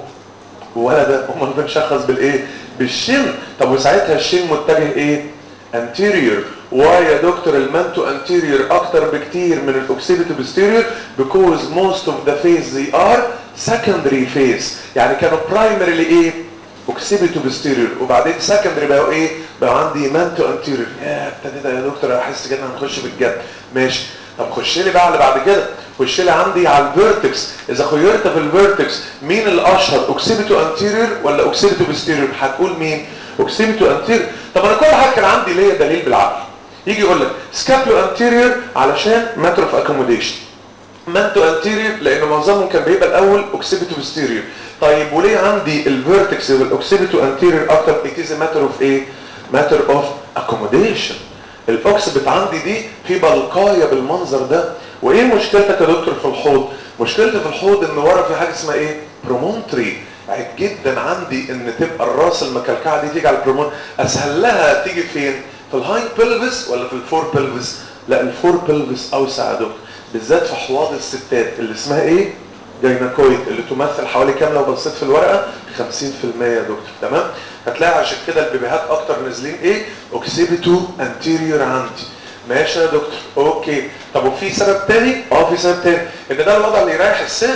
ولا ده امال بنشخص بالايه بالشن طب وساعتها الشن متجه ايه anterior واي يا دكتور المانتو anterior اكتر بكتير من الاوكسيبيتو posterior because most of the face they are secondary face يعني كانوا primarily ايه اوكسيبيتو posterior وبعدين secondary بقوا ايه بقى عندي مانتو anterior يا ابتديت يا دكتور احس كده هنخش بالجد ماشي طب خش لي بقى على بعد كده خش لي عندي على الفيرتكس اذا خيرت في الفيرتكس مين الاشهر اوكسيبيتو انتيريور ولا اوكسيبيتو بوستيريور هتقول مين اوكسيبيتو انتيريور طب انا كل حاجه كان عندي ليا دليل بالعقل يجي يقول لك سكابلو انتيريور علشان ماتر اوف اكوموديشن مانتو انتيريور لان معظمهم كان بيبقى الاول اوكسيبيتو بوستيريور طيب وليه عندي الفيرتكس والاوكسيبيتو انتيريور اكتر اتيز ماتر اوف ايه ماتر اوف اكوموديشن الاوكسبت عندي دي في بلقايه بالمنظر ده وايه مشكلتك يا دكتور في الحوض مشكلتي في الحوض ان ورا في حاجه اسمها ايه برومونتري عيب جدا عندي ان تبقى الراس المكلكعه دي تيجي على البرومون اسهل لها تيجي فين في الهايند بلفس ولا في الفور بلفس لا الفور بلفس اوسع يا دكتور بالذات في حواض الستات اللي اسمها ايه جايناكويد اللي تمثل حوالي كام لو بصيت في الورقه 50% يا دكتور تمام هتلاقي عشان كده البيبيهات اكتر نازلين ايه اوكسيبيتو انتيريور عندي ماشي يا دكتور اوكي طب وفي سبب تاني اه في سبب تاني ان ده الوضع اللي يريح الست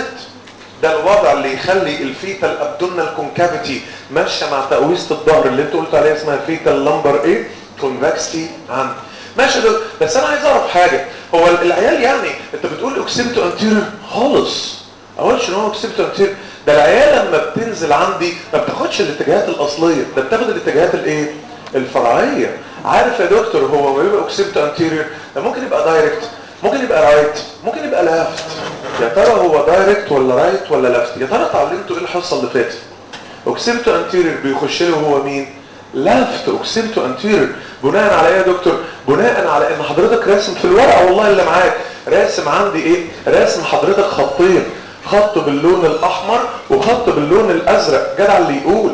ده الوضع اللي يخلي الفيتال ابدومينال كونكافيتي ماشيه مع تقويسه الظهر اللي انت قلت عليها اسمها فيتال لمبر ايه كونفكستي عندي ماشي ده بس انا عايز اعرف حاجه هو العيال يعني انت بتقول اوكسيبتو انتيريور خالص اقولش ان هو اوكسيبتو انتيريور ده العيال لما بتنزل عندي ما بتاخدش الاتجاهات الاصليه ده بتاخد الاتجاهات الايه الفرعيه عارف يا دكتور هو ما يبقى اوكسيبتو انتيريور ده ممكن يبقى دايركت ممكن يبقى رايت ممكن يبقى لافت يا ترى هو دايركت ولا رايت ولا لافت يا ترى اتعلمتوا ايه الحصه اللي فاتت اوكسيبتو انتيريور بيخش له هو مين لافت اوكسيبتو انتيريور بناء على ايه يا دكتور بناء على ان حضرتك راسم في الورقه والله اللي معاك راسم عندي ايه راسم حضرتك خطين خط باللون الاحمر وخط باللون الازرق جدع اللي يقول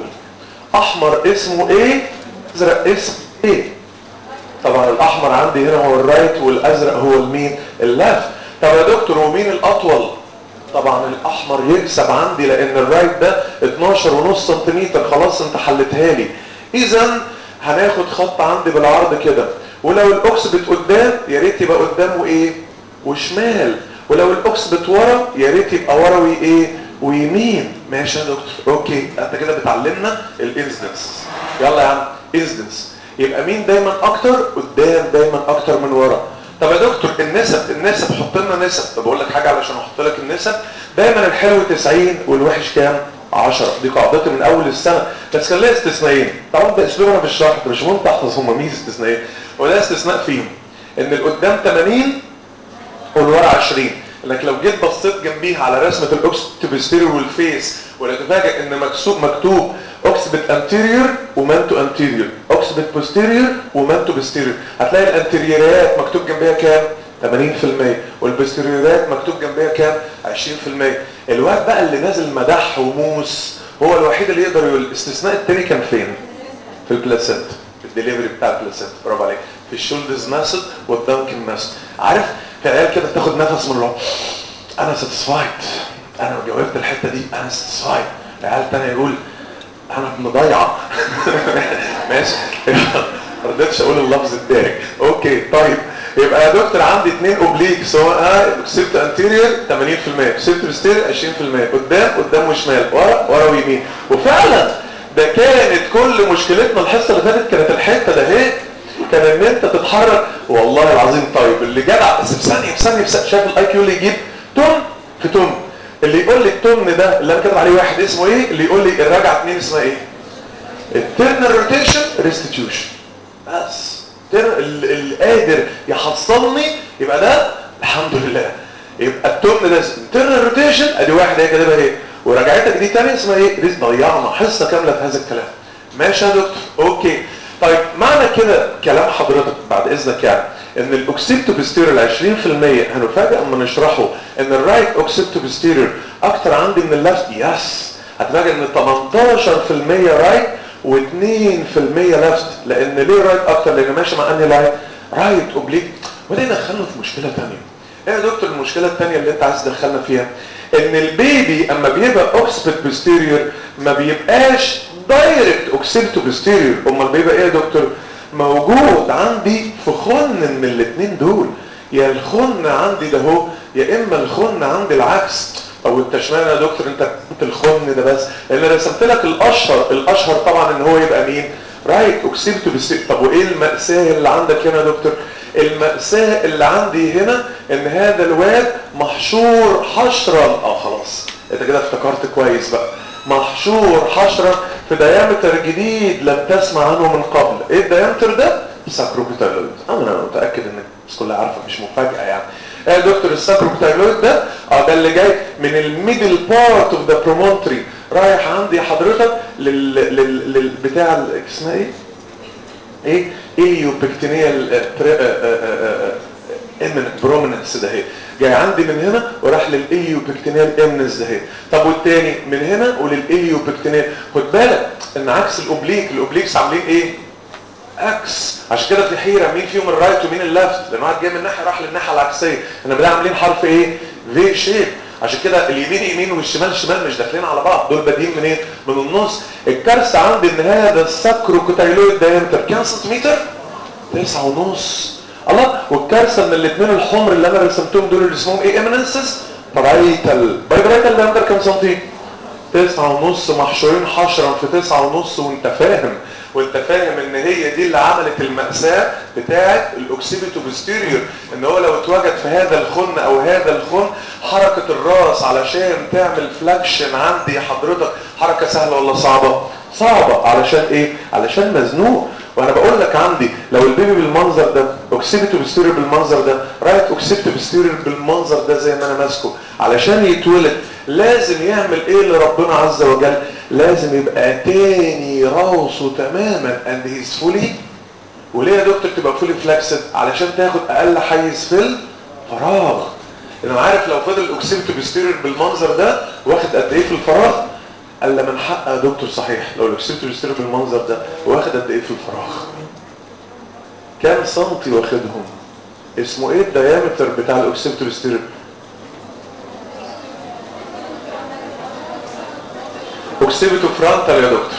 احمر اسمه ايه ازرق اسمه ايه طبعا الاحمر عندي هنا هو الرايت والازرق هو المين اللافت طب يا دكتور ومين الاطول طبعا الاحمر يكسب عندي لان الرايت ده 12 ونص سنتيمتر خلاص انت حلتها لي اذا هناخد خط عندي بالعرض كده ولو الاوكسبت قدام يا ريت يبقى قدامه ايه وشمال ولو الاوكسبت ورا يا ريت يبقى ورا وايه ويمين ماشي يا دكتور اوكي انت كده بتعلمنا الانسدنس يلا يا عم انسدنس يبقى مين دايما اكتر قدام دايما اكتر من ورا طب يا دكتور النسب النسب حط لنا نسب طب اقول لك حاجه علشان احط لك النسب دايما الحلو 90 والوحش كام 10 دي قاعدتي من اول السنه بس كان لها استثنائين طبعا ده اسلوب انا في الشرح ده مش مهم تحفظ هم مين استثنائين وده استثناء فيهم ان القدام 80 والورا 20 انك لو جيت بصيت جنبيها على رسمه الاوكسبت والفيس ولا تفاجئ ان مكتوب مكتوب اوكسبت انتيريور ومانتو انتيريور اوكسبت بوستيريور ومانتو بوستيريور هتلاقي الانتيريورات مكتوب جنبيها كام 80% والبوستيريورات مكتوب جنبيها كام 20% الواد بقى اللي نازل مدح وموس هو الوحيد اللي يقدر يقول الاستثناء التاني كان فين في البلاسنت في الدليفري بتاع البلاسنت برافو عليك في الشولدرز ماسل والدانكن ماسل عارف في عيال كده بتاخد نفس من الله انا ساتسفايد انا جاوبت الحته دي انا ساتسفايد عيال تاني يقول انا ابن ضيعه ماشي ما رضيتش اقول اللفظ الدارج اوكي طيب يبقى يا دكتور عندي اثنين اوبليك سواء اكسبت انتيريور 80% اكسبت بوستيريور 20% قدام قدام وشمال ورا ورا ويمين وفعلا ده كانت كل مشكلتنا الحصه اللي فاتت كانت الحته ده هيك كان ان انت تتحرك والله العظيم طيب اللي جدع بس في ثانيه في ثانيه في ثانيه شايف الاي كيو اللي يجيب تون في تون اللي يقول لي التون ده اللي انا كاتب عليه واحد اسمه ايه اللي يقول لي الراجعه اثنين اسمها ايه الترنال روتيشن ريستيتيوشن بس اللي قادر يحصلني يبقى ده الحمد لله يبقى التون ده الترنال روتيشن ادي واحد هي كاتبها ايه ورجعتك دي تاني اسمها ايه ريس ضيعنا حصه كامله في هذا الكلام ماشي يا دكتور اوكي طيب معنى كده كلام حضرتك بعد اذنك يعني ان الاوكسيبتو بستيريور 20% هنفاجئ اما نشرحه ان الرايت اوكسيبتو بستيريور اكتر عندي من اللفت يس هتفاجئ ان 18% رايت و2% لفت لان ليه رايت اكتر لان ماشي مع انهي لاين رايت اوبليك وده يدخلنا في مشكله ثانيه ايه يا دكتور المشكله الثانيه اللي انت عايز تدخلنا فيها ان البيبي اما بيبقى اوكسبت بوستيريور ما بيبقاش دايركت اوكسبت بوستيريور امال بيبقى ايه يا دكتور موجود عندي في خن من الاثنين دول يا الخن عندي ده هو يا اما الخن عندي العكس او انت اشمعنى يا دكتور انت انت الخن ده بس لان رسمت لك الاشهر الاشهر طبعا ان هو يبقى مين رايت اوكسبت بوستيريور طب وايه المأساة اللي عندك هنا يا دكتور المأساة اللي عندي هنا ان هذا الواد محشور حشرا اه خلاص انت كده افتكرت كويس بقى محشور حشرا في ديامتر جديد لم تسمع عنه من قبل ايه الديامتر ده ساكروبيتالويد انا متاكد انك الناس كلها عارفه مش مفاجاه يعني ايه يا دكتور الساكروبيتالويد ده اه ده اللي جاي من الميدل بارت اوف ذا برومونتري رايح عندي حضرتك لل, لل... لل... بتاع اسمها ايه ايه اليوبكتينيال امن بروميننس ده هي جاي عندي من هنا وراح للاليوبكتينيال امنس ده هي طب والتاني من هنا وللاليوبكتينيال خد بالك ان عكس الاوبليك الاوبليكس عاملين ايه اكس عشان كده في حيره مين فيهم الرايت ومين اللفت لان واحد جاي من ناحيه راح للناحيه العكسيه انما ده عاملين حرف ايه في شيب عشان كده اليمين يمين والشمال شمال مش داخلين على بعض دول بادئين منين من النص الكارثه عندي ان هذا الساكروكوتايلويد دايمتر كام سنتيمتر تسعة ونص الله والكارثه ان الاثنين الحمر اللي انا رسمتهم دول اللي اسمهم ايه اميننسز برايتال باي برايتال دايمتر كام سنتي تسعة ونص محشورين حشرا في تسعة ونص وانت فاهم وانت فاهم ان هي دي اللي عملت المأساة بتاعت الاوكسيبيتو بستيريور ان هو لو اتوجد في هذا الخن او هذا الخن حركة الراس علشان تعمل فلاكشن عندي حضرتك حركة سهلة ولا صعبة صعبة علشان ايه علشان مزنوق وانا بقول لك عندي لو البيبي بالمنظر ده اوكسيبيتو بستيريور بالمنظر ده رايت اوكسيبيتو بستيريور بالمنظر ده زي ما انا ماسكه علشان يتولد لازم يعمل ايه لربنا عز وجل لازم يبقى تاني راسه تماما and he's fully وليه يا دكتور تبقى فولي فلاكسد علشان تاخد اقل حيز في الفراغ انا عارف لو فضل الاوكسيبيتو بستيريور بالمنظر ده واخد قد ايه في الفراغ قال من حق يا دكتور صحيح لو الاوكسيبيتو بستيريور بالمنظر ده واخد قد ايه في الفراغ كام سنتي واخدهم اسمه ايه الديامتر بتاع الاوكسيبيتو بستيريور اوكسيبيتو فرونتال يا دكتور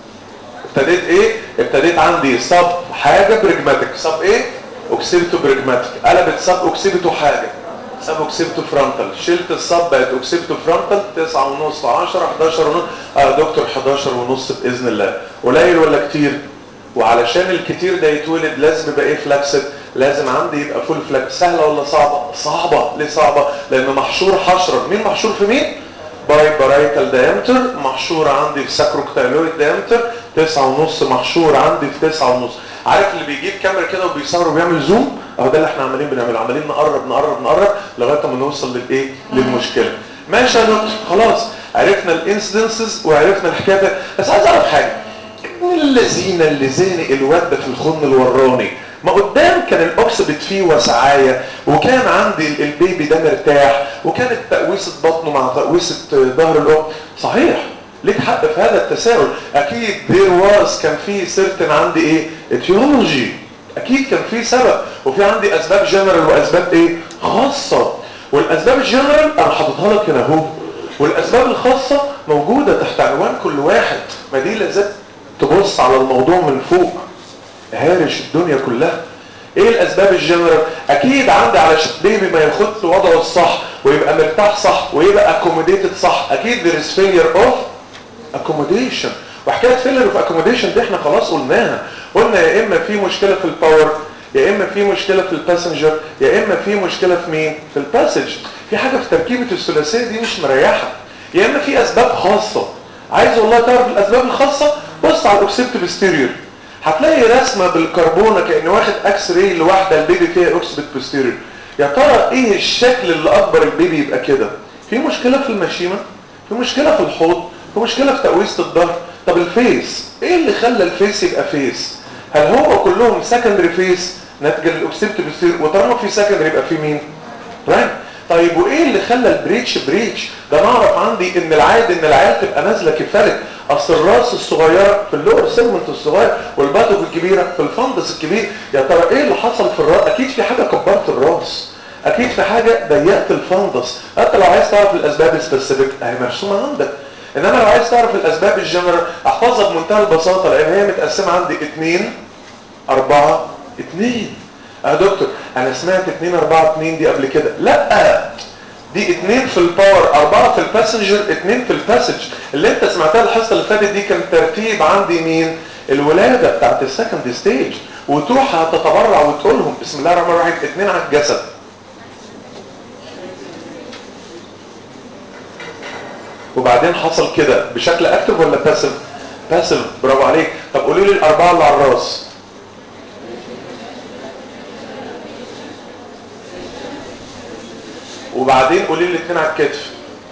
ابتديت ايه ابتديت عندي صب حاجه برجماتيك صب ايه اوكسيبيتو برجماتيك قلبت صب اوكسيبيتو حاجه صب اوكسيبيتو فرونتال شلت الصب بقت اوكسيبيتو فرونتال 9 ونص 10 11 ونص اه دكتور 11 ونص باذن الله قليل ولا كتير وعلشان الكتير ده يتولد لازم يبقى ايه فلاكسد لازم عندي يبقى فول فلاكس سهله ولا صعبه صعبه ليه صعبه لان محشور حشره مين محشور في مين باي بارايتال دايمتر محشور عندي في ساكروكتايلويد دايمتر تسعة ونص محشور عندي في تسعة ونص عارف اللي بيجيب كاميرا كده وبيصور وبيعمل زوم اهو ده اللي احنا عمالين بنعمله عمالين نقرب نقرب نقرب لغايه ما نوصل للايه للمشكله ماشي يا دكتور خلاص عرفنا الانسيدنسز وعرفنا الحكايه ده بس عايز اعرف حاجه ابن اللذينه اللي زانق الواد ده في الخن الوراني ما قدام كان الاوكسبت فيه وسعاية وكان عندي البيبي ده مرتاح وكانت تقويسة بطنه مع تقويسة ظهر الام صحيح ليك حق في هذا التساؤل اكيد there was كان في سيرتن عندي ايه اتيولوجي اكيد كان في سبب وفي عندي اسباب جنرال واسباب ايه خاصة والاسباب الجنرال انا حاططها لك هنا اهو والاسباب الخاصة موجودة تحت عنوان كل واحد ما دي لازم تبص على الموضوع من فوق هارش الدنيا كلها ايه الاسباب الجنرال اكيد عندي علشان بيبي ما ياخدش وضعه الصح ويبقى مرتاح صح ويبقى اكوموديتد صح اكيد there is failure of accommodation وحكايه failure of accommodation دي احنا خلاص قلناها قلنا يا اما في مشكله في الباور يا اما في مشكله في الباسنجر يا اما في مشكله في مين في الباسج في حاجه في تركيبه الثلاثيه دي مش مريحه يا اما في اسباب خاصه عايز والله تعرف الاسباب الخاصه بص على الاوكسيبت بستيريور هتلاقي رسمه بالكربونه كان واخد اكس راي لواحده البيبي فيها اوكسيبت بستيريور يا ترى ايه الشكل اللي اكبر البيبي يبقى كده في مشكله في المشيمه في مشكله في الحوض في مشكله في تقويسه الظهر طب الفيس ايه اللي خلى الفيس يبقى فيس هل هو كلهم سكندري فيس ناتجه للاوكسيبت بستيريور وطالما في سكندري يبقى في مين رايت طيب وايه اللي خلى البريتش بريتش ده نعرف عندي ان العادي ان العيال تبقى نازله كفالك اصل الراس الصغيره في اللور سيجمنت الصغير والباتوك الكبيره في الفندس الكبير يا ترى ايه اللي حصل في الراس اكيد في حاجه كبرت الراس اكيد في حاجه ضيقت الفندس انت لو عايز تعرف الاسباب السبيسيفيك اهي مرسومه عندك انما لو عايز تعرف الاسباب الجنرال احفظها بمنتهى البساطه لان هي متقسمه عندي 2 4 2 اه دكتور انا سمعت 2 4 2 دي قبل كده لا دي 2 في الباور 4 في الباسنجر 2 في الباسج اللي انت سمعتها الحصه اللي فاتت دي كان ترتيب عندي مين الولاده بتاعت السكند ستيج وتروح هتتبرع وتقولهم بسم الله الرحمن الرحيم 2 على الجسد وبعدين حصل كده بشكل اكتف ولا باسف باسف برافو عليك طب قولي لي الاربعه اللي على الراس وبعدين قولي لي الاثنين على الكتف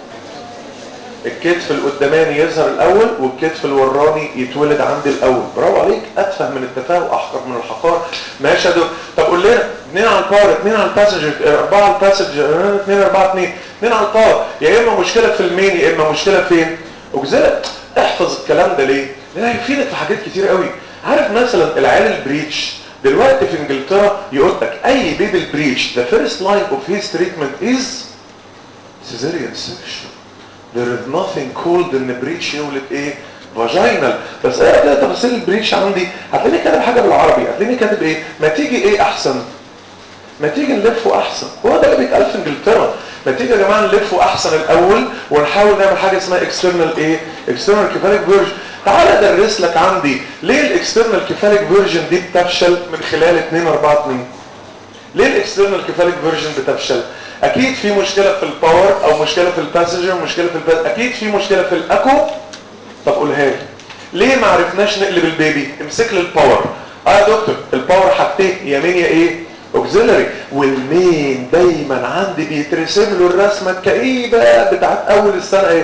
الكتف القداماني يظهر الاول والكتف الوراني يتولد عندي الاول برافو عليك اتفه من التفاهه واحقر من الحقار ماشي يا دكتور طب قول لنا اثنين على الباور اثنين على الباسنجر اربعه على الباسنجر اثنين اربعه اثنين اثنين على الباور يا اما مشكله في المين يا اما مشكله فين اجزاء احفظ الكلام ده ليه لان هيفيدك في حاجات كتير قوي عارف مثلا العيال البريتش دلوقتي في انجلترا يقول لك اي بيبي البريتش the first line of his treatment is cesarean section there is nothing called ان بريتش يولد ايه فاجينال بس ايه كده تفاصيل البريتش عندي هتلاقيني كاتب حاجه بالعربي هتلاقيني كاتب ايه ما تيجي ايه احسن ما تيجي نلفه احسن هو ده اللي بيتقال في انجلترا ما تيجي يا جماعه نلفه احسن الاول ونحاول نعمل حاجه اسمها اكسترنال ايه اكسترنال كيفاليك فيرجن تعال ادرس لك عندي ليه الاكسترنال كيفاليك فيرجن دي بتفشل من خلال 2 4 2 ليه الاكسترنال كيفاليك فيرجن بتفشل اكيد في مشكله في الباور او مشكله في الباسنجر مشكله في الباس اكيد في مشكله في الاكو طب قولها لي ليه ما عرفناش نقلب البيبي امسك لي الباور اه يا دكتور الباور حاجتين يمين يا ايه اوكسيلري والمين دايما عندي بيترسم له الرسمه الكئيبه بتاعت اول السنه ايه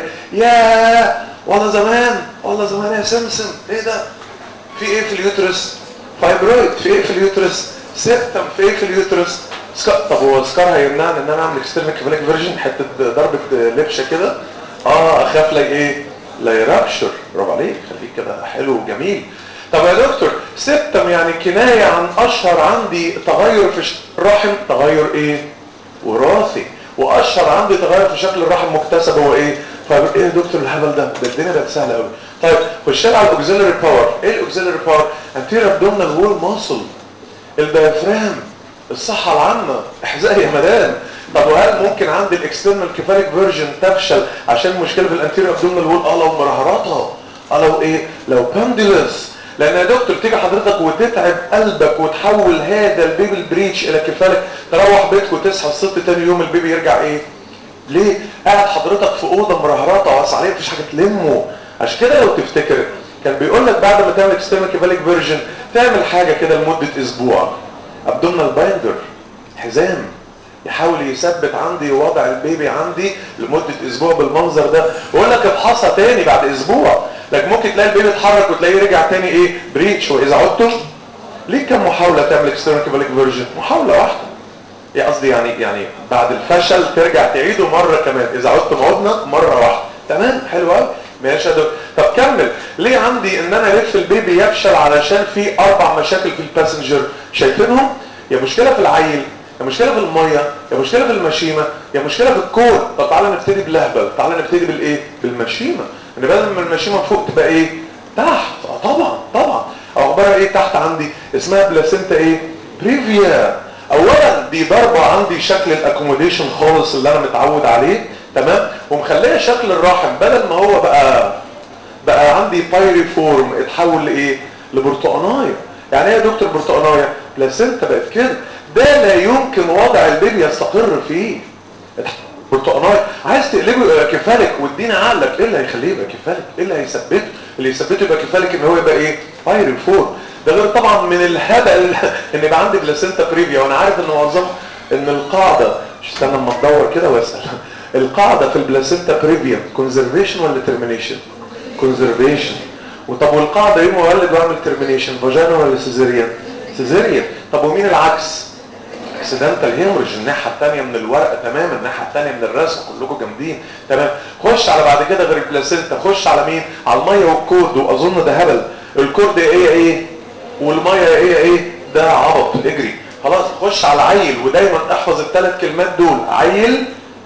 يا والله زمان والله زمان يا سمسم ايه ده في ايه في اليوترس فايبرويد في ايه في اليوترس سيبتم في ايه في اليوترس سكار طب هو سكار هيمنعني ان انا اعمل اكسترنال كيفاليك فيرجن حته ضربه لبشه كده اه اخاف لا ايه لا يرابشر برافو عليك خليك كده حلو وجميل طب يا دكتور سيبتم يعني كنايه عن اشهر عندي تغير في الرحم تغير ايه وراثي واشهر عندي تغير في شكل الرحم مكتسب هو ايه طيب ايه يا دكتور الهبل ده ده الدنيا بقت سهله قوي طيب خش على الاوكسيلري باور ايه الاوكسيلري باور انتير ابدومينال وول ماسل الديافرام الصحه العامه احزائي يا مدام طب وهل ممكن عندي الاكسترنال كيفاليك فيرجن تفشل عشان مشكله في الانتيريور ابدومينال وول اه لو مرهراتها اه لو ايه لو باندلس لان يا دكتور تيجي حضرتك وتتعب قلبك وتحول هذا البيبي البريتش الى كفالك تروح بيتك وتصحى الست تاني يوم البيبي يرجع ايه ليه قاعد حضرتك في اوضه مرهرطه واسع عليه مفيش حاجه تلمه عشان كده لو تفتكر كان بيقول لك بعد ما تعمل اكسترنال كيفاليك فيرجن تعمل حاجه كده لمده اسبوع ابدومينال بايندر حزام يحاول يثبت عندي وضع البيبي عندي لمدة اسبوع بالمنظر ده ويقول لك ابحثها تاني بعد اسبوع لكن ممكن تلاقي البيبي اتحرك وتلاقيه رجع تاني ايه بريتش واذا عدتم ليه كم محاولة تعمل اكسترنال كيفاليك فيرجن محاولة واحدة يعني قصدي يعني يعني بعد الفشل ترجع تعيده مرة كمان اذا عدتم عدنا مرة واحدة تمام حلو قوي ماشي يا دكتور طب كمل ليه عندي ان انا الف البيبي يفشل علشان في اربع مشاكل في الباسنجر شايفينهم يا مشكلة في العيل يا مشكلة في المية يا مشكلة في المشيمة يا مشكلة في الكون طب تعالى نبتدي باللهبل تعالى نبتدي بالايه بالمشيمة ان بدل ما المشيمة فوق تبقى ايه تحت اه طبعا طبعا اخبارها ايه تحت عندي اسمها بلاسينتا ايه بريفيا اولا دي ضربة عندي شكل الاكوموديشن خالص اللي انا متعود عليه تمام ومخليه شكل الرحم بدل ما هو بقى بقى عندي بايري فورم اتحول لايه لبرتقانايه يعني ايه يا دكتور برتقانايه بلاسينتا بقت كده ده لا يمكن وضع البيبي يستقر فيه برتقاناي عايز تقلبه يبقى كفالك وادينا عقلك ايه اللي هيخليه يبقى كفالك ايه اللي هيثبته اللي يثبته يبقى كفالك ان هو يبقى ايه بايري فور ده غير طبعا من الهبل ان يبقى عندي بلاسينتا بريفيا وانا عارف ان معظم ان القاعده مش استنى اما ادور كده واسال القاعده في البلاسينتا بريفيا كونزرفيشن ولا ترمينيشن كونزرفيشن وطب والقاعده يوم اولد واعمل ترمينيشن فاجانا ولا سيزيريان سيزيريان طب ومين العكس اكسيدنتال هيموريج الناحيه الثانيه من الورقه تماما الناحيه الثانيه من الرسم كلكم جامدين تمام خش على بعد كده غير البلاسينتا خش على مين على الميه والكورد واظن ده هبل الكورد ايه ايه والميه ايه ايه ده عبط اجري خلاص خش على عيل ودايما احفظ الثلاث كلمات دول عيل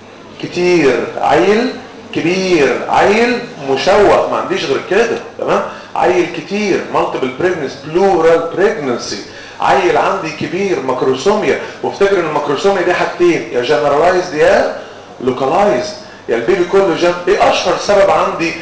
كتير عيل كبير عيل مشوه ما عنديش غير كده تمام عيل كتير مالتيبل بريجنس بلورال بريجنسي عيل عندي كبير ماكروسوميا وافتكر ان الماكروسوميا دي حاجتين يا جنرالايزد يا لوكالايزد يا البيبي كله جن... ايه اشهر سبب عندي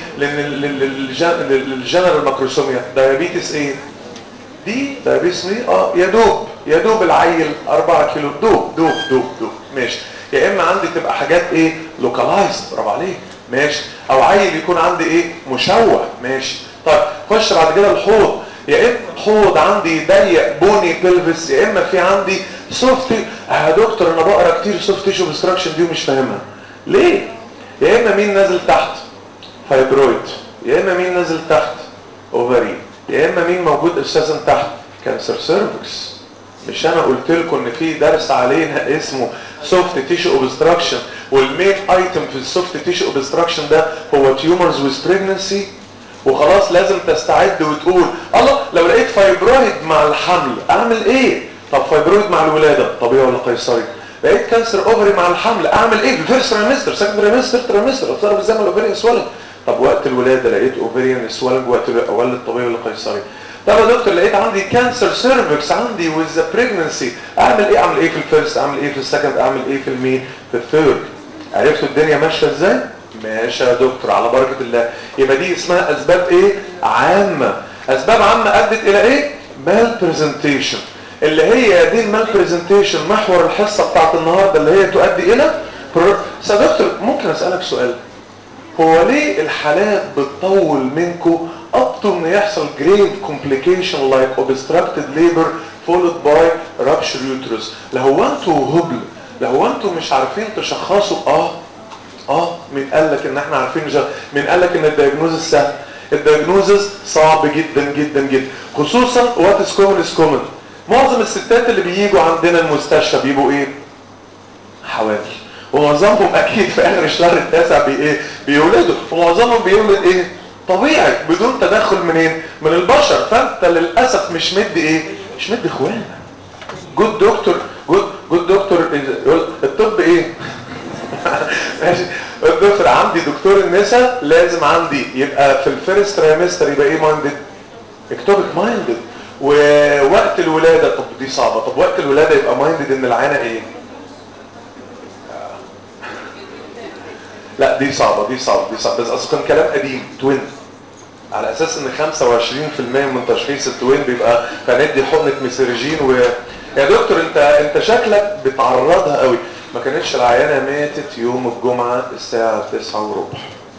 للجنرال ماكروسوميا دايابيتس ايه دي دايابيتس ايه اه يا دوب يا دوب العيل 4 كيلو دوب دوب دوب دوب ماشي يا اما عندي تبقى حاجات ايه لوكالايزد برافو عليك ماشي او عيل يكون عندي ايه مشوه ماشي طيب خش بعد كده الحوض يا اما حوض عندي ضيق بوني بلفس يا اما في عندي سوفت يا دكتور انا بقرا كتير سوفت تيشو اوبستراكشن دي ومش فاهمها ليه يا اما مين نازل تحت فايبرويد يا اما مين نازل تحت اوفري يا اما مين موجود اساسا تحت كانسر سيرفكس مش انا قلت لكم ان في درس علينا اسمه سوفت تيشو اوبستراكشن والمين ايتم في السوفت تيشو اوبستراكشن ده هو تيومرز ويز بريجنسي وخلاص لازم تستعد وتقول الله لو لقيت فايبرويد مع الحمل اعمل ايه طب فايبرويد مع الولاده طبيعي ولا قيصري لقيت كانسر اوفري مع الحمل اعمل ايه الفيرست تريمستر سكند تريمستر تريمستر اتصرف ازاي مع الاوفريان سوالنج طب وقت الولاده لقيت اوفريان سوالنج وقت اولد طبيعي ولا قيصري طب يا دكتور لقيت عندي كانسر سيرفكس عندي ويز بريجنسي اعمل ايه اعمل ايه في الفيرست اعمل ايه في السكند اعمل ايه في المين في الثيرد عرفتوا الدنيا ماشيه ازاي ماشي يا دكتور على بركه الله يبقى دي اسمها اسباب ايه عامه اسباب عامه ادت الى ايه مال برزنتيشن اللي هي دي المال برزنتيشن محور الحصه بتاعت النهارده اللي هي تؤدي الى بس يا دكتور ممكن اسالك سؤال هو ليه الحالات بتطول منكم up to ان يحصل grave complication like obstructed labor followed by rupture uterus لو انتوا هبل لو انتوا مش عارفين تشخصوا اه اه مين قال لك ان احنا عارفين نشخص مين قال لك ان الدياجنوزس سهل الدياجنوزس صعب جدا جدا جدا خصوصا وات از كومن از كومن معظم الستات اللي بييجوا عندنا المستشفى بيبقوا ايه حوامل ومعظمهم اكيد في اخر الشهر التاسع بي ايه بيولدوا ومعظمهم بيولد ايه طبيعي بدون تدخل منين من البشر فانت للاسف مش مدي ايه مش مدي اخوان جود دكتور جود جود دكتور يقول الطب ايه ماشي الدكتور عندي دكتور النساء لازم عندي يبقى في الفيرست ترايمستر يبقى ايه مايندد اكتوبك مايندد ووقت الولاده طب دي صعبه طب وقت الولاده يبقى مايندد ان العينه ايه لا دي صعبه دي صعبه دي صعبه بس اصلا كان كلام قديم توين على اساس ان 25% من تشخيص التوين بيبقى هندي حقنه ميسرجين و يا دكتور انت انت شكلك بتعرضها قوي ما كانتش العيانه ماتت يوم الجمعه الساعه 9 وربع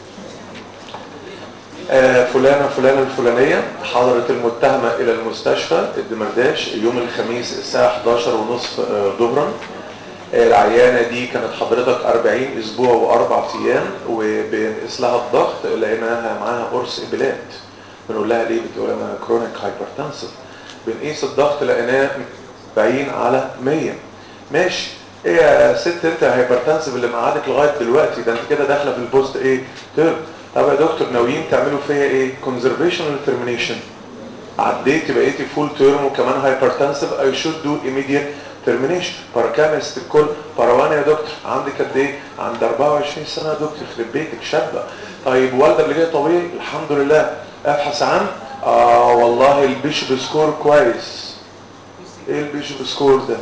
آه فلانه فلانه الفلانيه حضرت المتهمه الى المستشفى الدمرداش يوم الخميس الساعه 11 ونصف آه ظهرا العيانة دي كانت حضرتك 40 اسبوع واربع ايام وبنقيس لها الضغط لقيناها معاها قرص ابلات بنقول لها ليه بتقول انا كرونيك هايبرتنسف بنقيس الضغط لقيناه 40 على 100 ماشي ايه يا ست انت هايبرتنسف اللي مقعدك لغايه دلوقتي ده انت كده داخله في البوست ايه ترم طب يا دكتور ناويين تعملوا فيا ايه كونزرفيشن ولا ترمينيشن عديتي بقيتي فول تيرم وكمان هايبرتنسف اي شود دو immediate ترمينيشن باراكامست الكل باروان يا دكتور عندك قد ايه عند 24 سنه يا دكتور يخرب بيتك شابه طيب والده اللي جاي طبيعي الحمد لله ابحث عن اه والله البيشوب سكور كويس ايه البيشوب سكور ده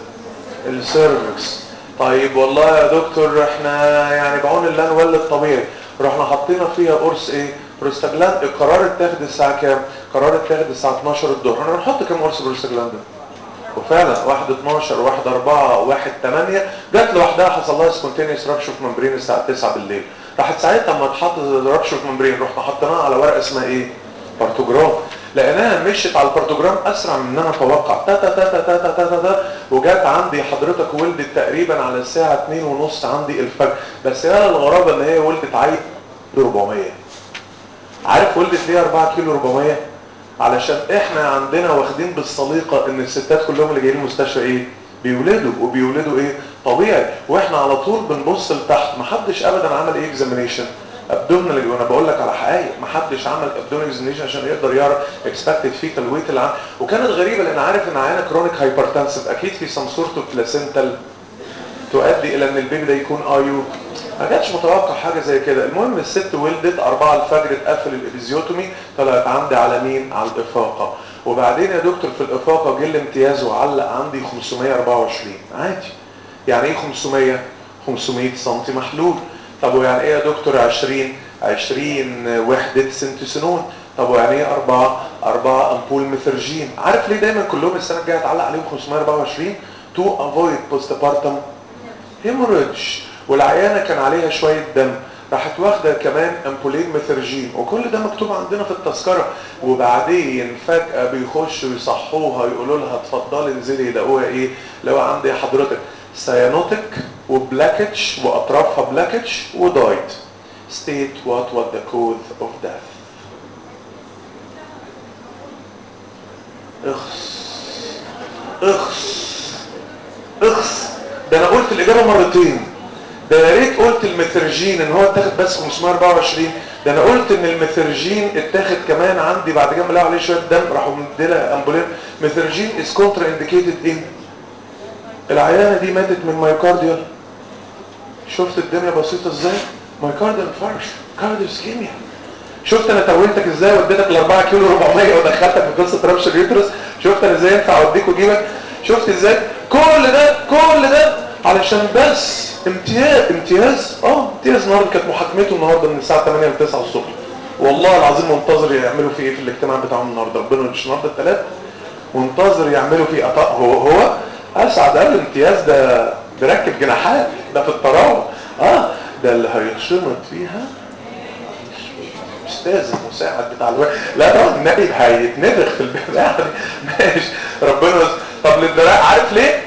السيرفكس طيب والله يا دكتور احنا يعني بعون الله نولد طبيعي رحنا حطينا فيها قرص ايه بروستاجلاند القرار اتاخد الساعه كام قرار اتاخد الساعه 12 الظهر احنا بنحط كام قرص بروستاجلاند وفعلا واحد 12 واحد 4 واحد 8 جت لوحدها حصل لها سبونتينيوس رابشر في ممبرين الساعه 9 بالليل راحت ساعتها لما اتحط رابشر في ممبرين رحنا حطيناها على ورقه اسمها ايه بارتوجرام لقيناها مشيت على البارتوجرام اسرع من ان انا اتوقع تا تا تا تا تا تا تا تا وجات عندي حضرتك ولدت تقريبا على الساعه 2 ونص عندي الفجر بس هي الغرابه ان هي ولدت عيل 400 عارف ولدت ليه 4 كيلو 400 علشان احنا عندنا واخدين بالسليقه ان الستات كلهم اللي جايين المستشفى ايه بيولدوا وبيولدوا ايه طبيعي واحنا على طول بنبص لتحت محدش ابدا عمل ايه اكزامينيشن ابدومينال وانا بقول لك على حقائق محدش عمل ابدومينال اكزامينيشن عشان يقدر يعرف اكسبكتد فيتال ويت اللي عنده وكانت غريبه لان عارف ان عيانه كرونيك هايبرتنسف اكيد في سم سورت اوف بلاسنتال تؤدي الى ان البيبي ده يكون ايو ما كانش متوقع حاجه زي كده المهم الست ولدت 4 الفجر اتقفل الابيزيوتومي طلعت عندي على مين على الافاقه وبعدين يا دكتور في الافاقه جه الامتياز وعلق عندي 524 عادي يعني ايه 500 500 سم محلول طب ويعني ايه يا دكتور 20 20 وحده سنتوسينون طب ويعني ايه 4 4 امبول ميثرجين عارف ليه دايما كلهم السنه الجايه هتعلق عليهم 524 تو افويد بوست بارتم هيموريدج والعيانه كان عليها شويه دم راحت واخده كمان امبولين ميثرجين وكل ده مكتوب عندنا في التذكره وبعدين فجاه بيخشوا يصحوها يقولوا لها اتفضلي انزلي يلاقوها ايه لو عندي حضرتك سيانوتك وبلاكتش واطرافها بلاكتش ودايت state what was the cause of death اخس اخس اخس ده انا قلت الاجابه مرتين ده يا ريت قلت الميثرجين ان هو اتاخد بس 524 ده انا قلت ان الميثرجين اتاخد كمان عندي بعد كده ملاقوا عليه شويه دم راحوا مديلها امبولين ميثرجين از كونترا انديكيتد ان العيانه دي ماتت من مايوكارديال شفت الدنيا بسيطه ازاي مايوكارديال فرش كارديو سكيميا شفت انا تولتك ازاي وديتك ال 4 كيلو 400 ودخلتك في قصه ربش اليوترس شفت انا ازاي ينفع اوديك واجيبك شفت ازاي كل ده كل ده علشان بس امتياز امتياز اه امتياز النهارده كانت محاكمته النهارده من الساعه 8 ل 9 الصبح والله العظيم منتظر يعملوا فيه ايه في الاجتماع بتاعهم النهارده ربنا مش النهارده الثلاث منتظر يعملوا فيه أط... هو هو اسعد قال الامتياز ده بيركب جناحات ده في الطراوه اه ده اللي هيتشمط فيها استاذ المساعد بتاع الوقت لا ده النبي هيتنفخ في البتاع دي ماشي ربنا يستر. طب للدراع عارف ليه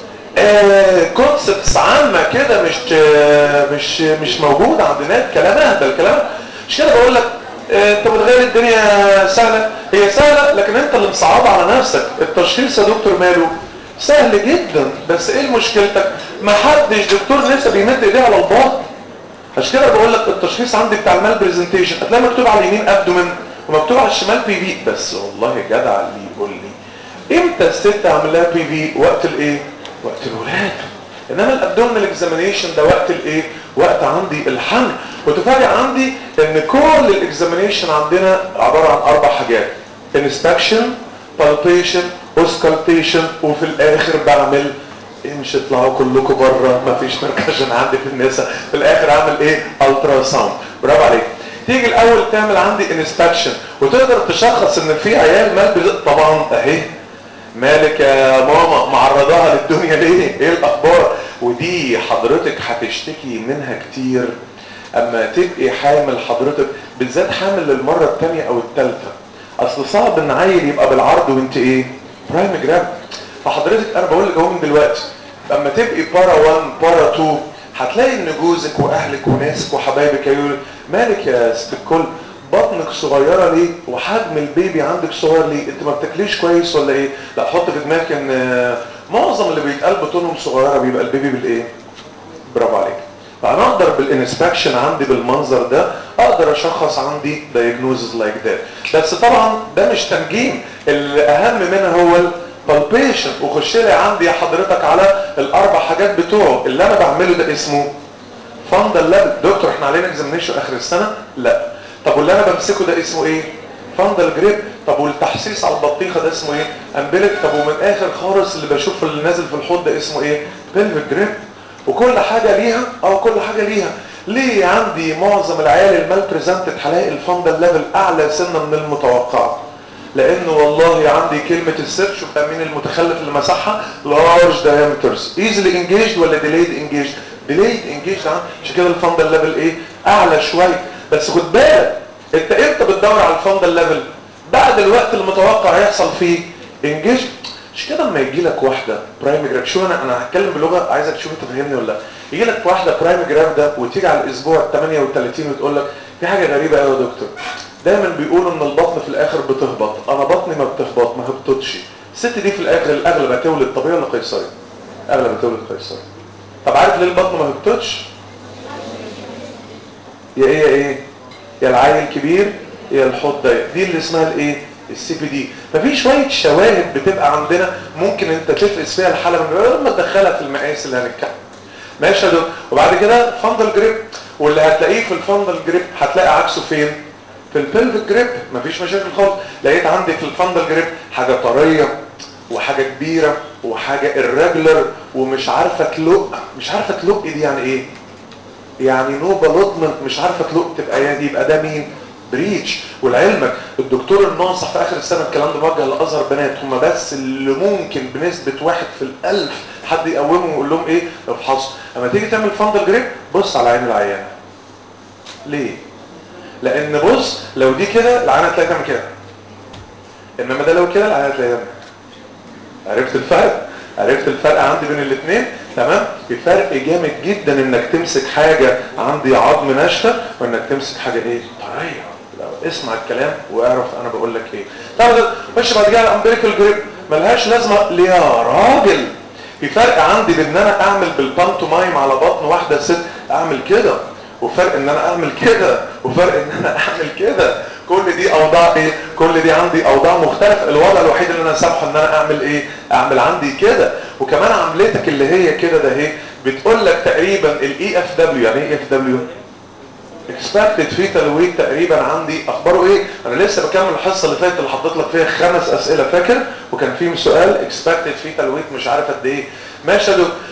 آه كونسبتس عامة كده مش آه مش مش موجودة عند ناس كلام اهبل كلام مش كده بقول لك آه انت متخيل الدنيا سهلة هي سهلة لكن انت اللي مصعبة على نفسك التشخيص يا دكتور ماله سهل جدا بس ايه مشكلتك ما حدش دكتور لسه بيمد ايديه على الباط عشان كده بقول لك التشخيص عندي بتاع المال برزنتيشن هتلاقي مكتوب على اليمين ابدومن ومكتوب على الشمال بي في بس والله جدع اللي يقول لي امتى الست اعمل لها بي في وقت الايه وقت الولاده انما الابدومينال اكزامينيشن ده وقت الايه وقت عندي الحمل وتفاجئ عندي ان كل الاكزامينيشن عندنا عباره عن اربع حاجات انسبكشن بالبيشن اوسكالتيشن وفي الاخر بعمل امشي اطلعوا كلكم بره مفيش مركزن عندي في النساء في الاخر اعمل ايه الترا ساوند برافو عليك تيجي الاول تعمل عندي انسبكشن وتقدر تشخص ان في عيال مال طبعا اهي مالك يا ماما معرضاها للدنيا ليه ايه الاخبار ودي حضرتك هتشتكي منها كتير اما تبقي حامل حضرتك بالذات حامل للمره الثانيه او الثالثه اصل صعب ان عيل يبقى بالعرض وانت ايه برايم جراب فحضرتك انا بقول لك اهو من دلوقتي اما تبقي بارا 1 بارا 2 هتلاقي ان جوزك واهلك وناسك وحبايبك يقولوا مالك يا ست الكل بطنك صغيره ليه وحجم البيبي عندك صغير ليه انت ما بتاكليش كويس ولا ايه لا حط في دماغك ان معظم اللي بيتقال بطونهم صغيره بيبقى البيبي بالايه برافو عليك فانا اقدر بالانسبكشن عندي بالمنظر ده اقدر اشخص عندي diagnosis لايك like بس طبعا ده مش تنجيم الاهم منها هو البالبيشن وخش لي عندي حضرتك على الاربع حاجات بتوعه اللي انا بعمله ده اسمه فاندل ليفل دكتور احنا علينا اكزامينيشن اخر السنه لا طب واللي انا بمسكه ده اسمه ايه فاندل جريب طب والتحسيس على البطيخه ده اسمه ايه امبلك طب ومن اخر خالص اللي بشوف اللي نازل في الحوض ده اسمه ايه بلفيك جريب وكل حاجه ليها او كل حاجه ليها ليه عندي معظم العيال المال بريزنتد هلاقي الفاندل ليفل اعلى سنه من المتوقع لان والله عندي كلمه السر شوف مين المتخلف اللي مسحها لارج دايمترز ايزلي انجيجد ولا ديليد انجيجد ديليد انجيجد عشان كده الفاندل ليفل ايه اعلى شويه بس خد بالك انت امتى بتدور على الفاندل ليفل بعد الوقت المتوقع هيحصل فيه انجيج مش كده اما يجي لك واحده برايم جراف شو انا انا هتكلم بلغه عايزك تشوف انت فاهمني ولا لا يجي لك واحده برايم جراف ده وتيجي على الاسبوع 38 وتقول لك في حاجه غريبه قوي يا دكتور دايما بيقولوا ان البطن في الاخر بتهبط انا بطني ما بتهبط ما هبطتش الست دي في الاخر الاغلب هتولد طبيعي ولا قيصري اغلب هتولد قيصري طب عارف ليه البطن ما هبطتش يا ايه يا ايه يا العيل كبير يا الحوض ضيق دي اللي اسمها الايه السي بي دي ففي شويه شواهد بتبقى عندنا ممكن انت تفقس فيها الحاله من لما تدخلها في المقاس اللي هنتكلم ماشي يا دكتور وبعد كده فندل جريب واللي هتلاقيه في الفندل جريب هتلاقي عكسه فين في البلفيك جريب مفيش مشاكل خالص لقيت عندك في الفندل جريب حاجه طريه وحاجه كبيره وحاجه الريجولر ومش عارفه تلق مش عارفه تلق دي يعني ايه يعني نو بلوتمنت مش عارفه تلق تبقى يبقى ده مين بريتش ولعلمك الدكتور الناصح في اخر السنه الكلام ده موجه لازهر بنات هم بس اللي ممكن بنسبه واحد في الالف حد يقومهم ويقول لهم ايه افحصوا اما تيجي تعمل فندل جريب بص على عين العيانه ليه لان بص لو دي كده العيانه هتلاقي تعمل كده انما ده لو كده العيانه هتلاقي تعمل عرفت الفرق عرفت الفرق عندي بين الاثنين تمام في فرق جامد جدا انك تمسك حاجه عندي عظم ناشفه وانك تمسك حاجه ايه طريه اسمع الكلام واعرف انا بقول لك ايه طب خش بعد كده على الامبريكال جريب ملهاش لازمه ليه يا راجل في فرق عندي بان انا اعمل بالبانتومايم على بطن واحده ست اعمل كده وفرق ان انا اعمل كده وفرق ان انا اعمل كده كل دي اوضاع ايه كل دي عندي اوضاع مختلفه الوضع الوحيد اللي انا سامحه ان انا اعمل ايه اعمل عندي كده وكمان عملتك اللي هي كده ده اهي بتقول لك تقريبا الاي اف دبليو يعني ايه اف دبليو اكسبكتد فيتال ويت تقريبا عندي اخباره ايه انا لسه بكمل الحصه اللي فاتت اللي حطيت لك فيها خمس اسئله فاكر وكان فيهم سؤال اكسبكتد فيتال ويت مش عارف قد ايه ماشي يا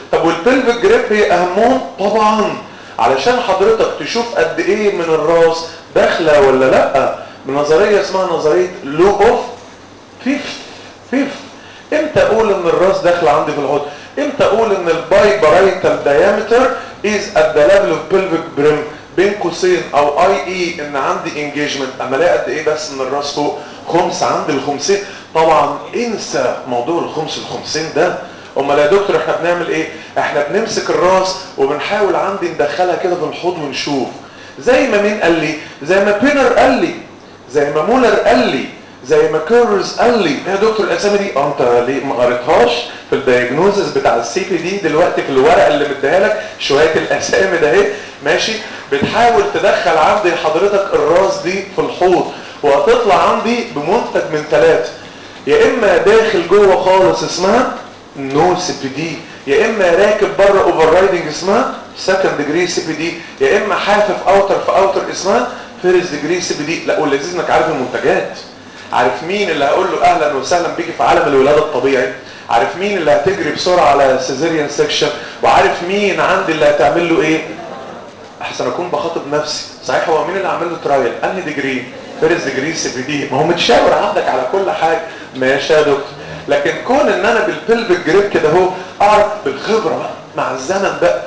طب والبلفيك جريب هي اهمهم طبعا علشان حضرتك تشوف قد ايه من الراس داخله ولا لا بنظريه اسمها نظريه لو اوف فيف فيف امتى اقول ان الراس داخله عندي في الحوض امتى اقول ان الباي برايتال دايمتر از ات ذا ليفل اوف بلفيك بريم بين قوسين او اي اي ان عندي انجيجمنت اما الاقي قد ايه بس من الراس فوق خمس عند الخمسين طبعا انسى موضوع الخمس الخمسين ده امال يا دكتور احنا بنعمل ايه احنا بنمسك الراس وبنحاول عندي ندخلها كده في الحوض ونشوف زي ما مين قال لي زي ما بينر قال لي زي ما مولر قال لي زي ما كيرز قال لي يا دكتور الاسامي دي انت ليه ما قريتهاش في الدايجنوزس بتاع السي بي دي دلوقتي في الورقه اللي مديها لك شويه الاسامي ده اهي ماشي بتحاول تدخل عندي حضرتك الراس دي في الحوض وهتطلع عندي بمنتج من ثلاثه يا اما داخل جوه خالص اسمها نو سي بي دي يا اما راكب بره اوفر رايدنج اسمها سكند ديجري سي بي دي يا اما حافف اوتر في اوتر اسمها فيرست ديجري سي بي دي لا واللذيذ انك عارف المنتجات عارف مين اللي هقول له اهلا وسهلا بيكي في عالم الولاده الطبيعي عارف مين اللي هتجري بسرعه على سيزيريان سيكشن وعارف مين عندي اللي هتعمل له ايه احسن اكون بخاطب نفسي صحيح هو مين اللي عامل له ترايل انهي ديجري فيرست ديجري سي بي دي ما هو متشاور عندك على كل حاجه ماشي يا دكتور لكن كون ان انا بالبلفيك جريب كده اهو اعرف بالخبره بقى مع الزمن بقى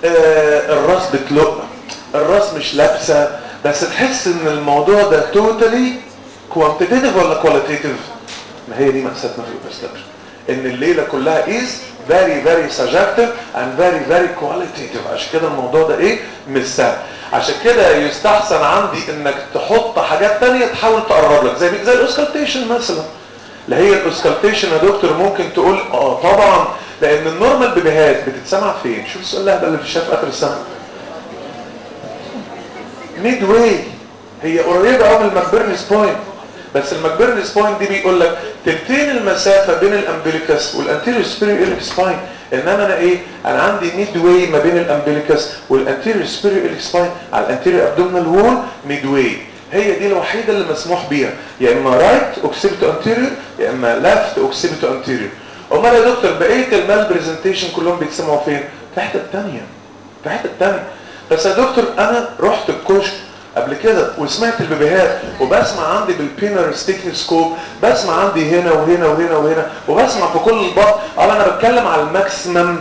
آه الراس بتلق الراس مش لابسه بس تحس ان الموضوع ده توتالي كوانتيتيف ولا كواليتيتيف ما هي دي مأساتنا في الاوبستراكشن ان الليله كلها is very very subjective and very very qualitative عشان كده الموضوع ده ايه مش سهل عشان كده يستحسن عندي انك تحط حاجات تانية تحاول تقرب لك زي زي الاوسكالتيشن مثلا اللي هي الاوسكالتيشن يا دكتور ممكن تقول اه طبعا لان النورمال بيبيهات بتتسمع فين شوف السؤال الاهبل اللي في الشاف اخر السنه ميد واي هي قريبه قوي من الماكبرنس بوينت بس الماكبرنس بوينت دي بيقول لك تلتين المسافه بين الامبليكس والانتيريور سبيريور اليك سباين انما انا ايه انا عندي ميد واي ما بين الامبليكس والانتيريور سبيريور اليك سباين على الانتيريور ابدومينال وول ميد واي هي دي الوحيده اللي مسموح بيها يا اما رايت اوكسيبيتو انتيريور يا اما ليفت اوكسيبيتو انتيريور امال يا دكتور بقيه المال برزنتيشن كلهم بيتسمعوا فين في حته ثانيه في حته ثانيه بس يا دكتور انا رحت الكشك قبل كده وسمعت البيبيهات وبسمع عندي بالبينر ستيكنسكوب بسمع عندي هنا وهنا وهنا وهنا وبسمع في كل البطن اه انا بتكلم على الماكسيمم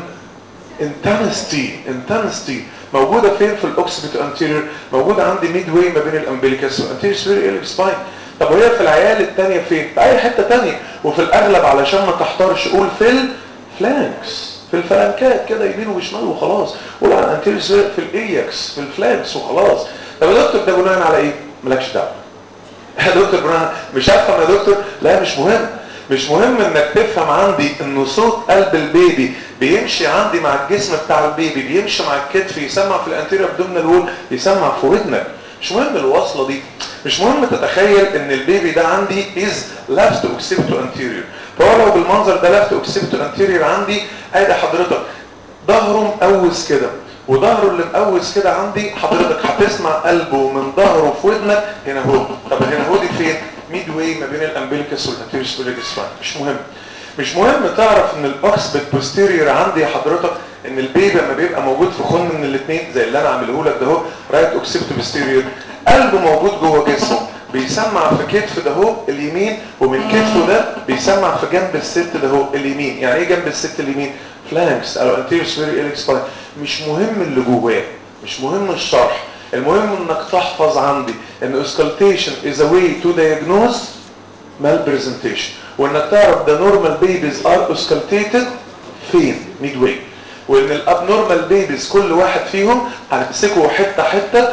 انتنستي انتنستي موجوده فين في الاوكسيبيتو انتيريور موجوده عندي ميد واي ما بين الامبليكس والانتيريور سبيريور اليك سباين طب وهي في العيال الثانيه فين في اي حته ثانيه وفي الاغلب علشان ما تحتارش قول في الفلانكس في الفلانكات كده يمين وشمال وخلاص قول على الانتيريور في الايكس في الفلانكس وخلاص طب يا دكتور ده بناء على ايه مالكش دعوه يا دكتور بناء مش هفهم يا دكتور لا مش مهم مش مهم انك تفهم عندي ان صوت قلب البيبي بيمشي عندي مع الجسم بتاع البيبي بيمشي مع الكتف يسمع في الانتيريور ابدومينال وول يسمع في ودنك مش مهم الوصله دي مش مهم تتخيل ان البيبي ده عندي از لافت اوكسيبتو انتيريور فهو لو بالمنظر ده لافت اوكسيبتو انتيريور عندي ادي حضرتك ظهره مقوس كده وظهره اللي مقوس كده عندي حضرتك هتسمع قلبه من ظهره في ودنك هنا هو طب هنا هو دي فين ميد واي ما بين الامبليكس والانتيريور سبيريكس مش مهم مش مهم تعرف ان الاوكسبت بوستيريور عندي حضرتك ان البيبي لما بيبقى موجود في خن من الاثنين زي اللي انا عامله لك ده اهو رايت اوكسبت بوستيريور قلبه موجود جوه جسمه بيسمع في كتف ده اهو اليمين ومن كتفه ده بيسمع في جنب الست ده اهو اليمين يعني ايه جنب الست اليمين فلانكس او انتيريور سبيريور اليك سباين مش مهم اللي جواه مش مهم الشرح المهم انك تحفظ عندي ان اوسكالتيشن از ا واي تو diagnose malpresentation وانك تعرف ده نورمال بيبيز ار اوسكالتيتد فين ميد واي وان الابنورمال بيبيز كل واحد فيهم هنمسكه حته حته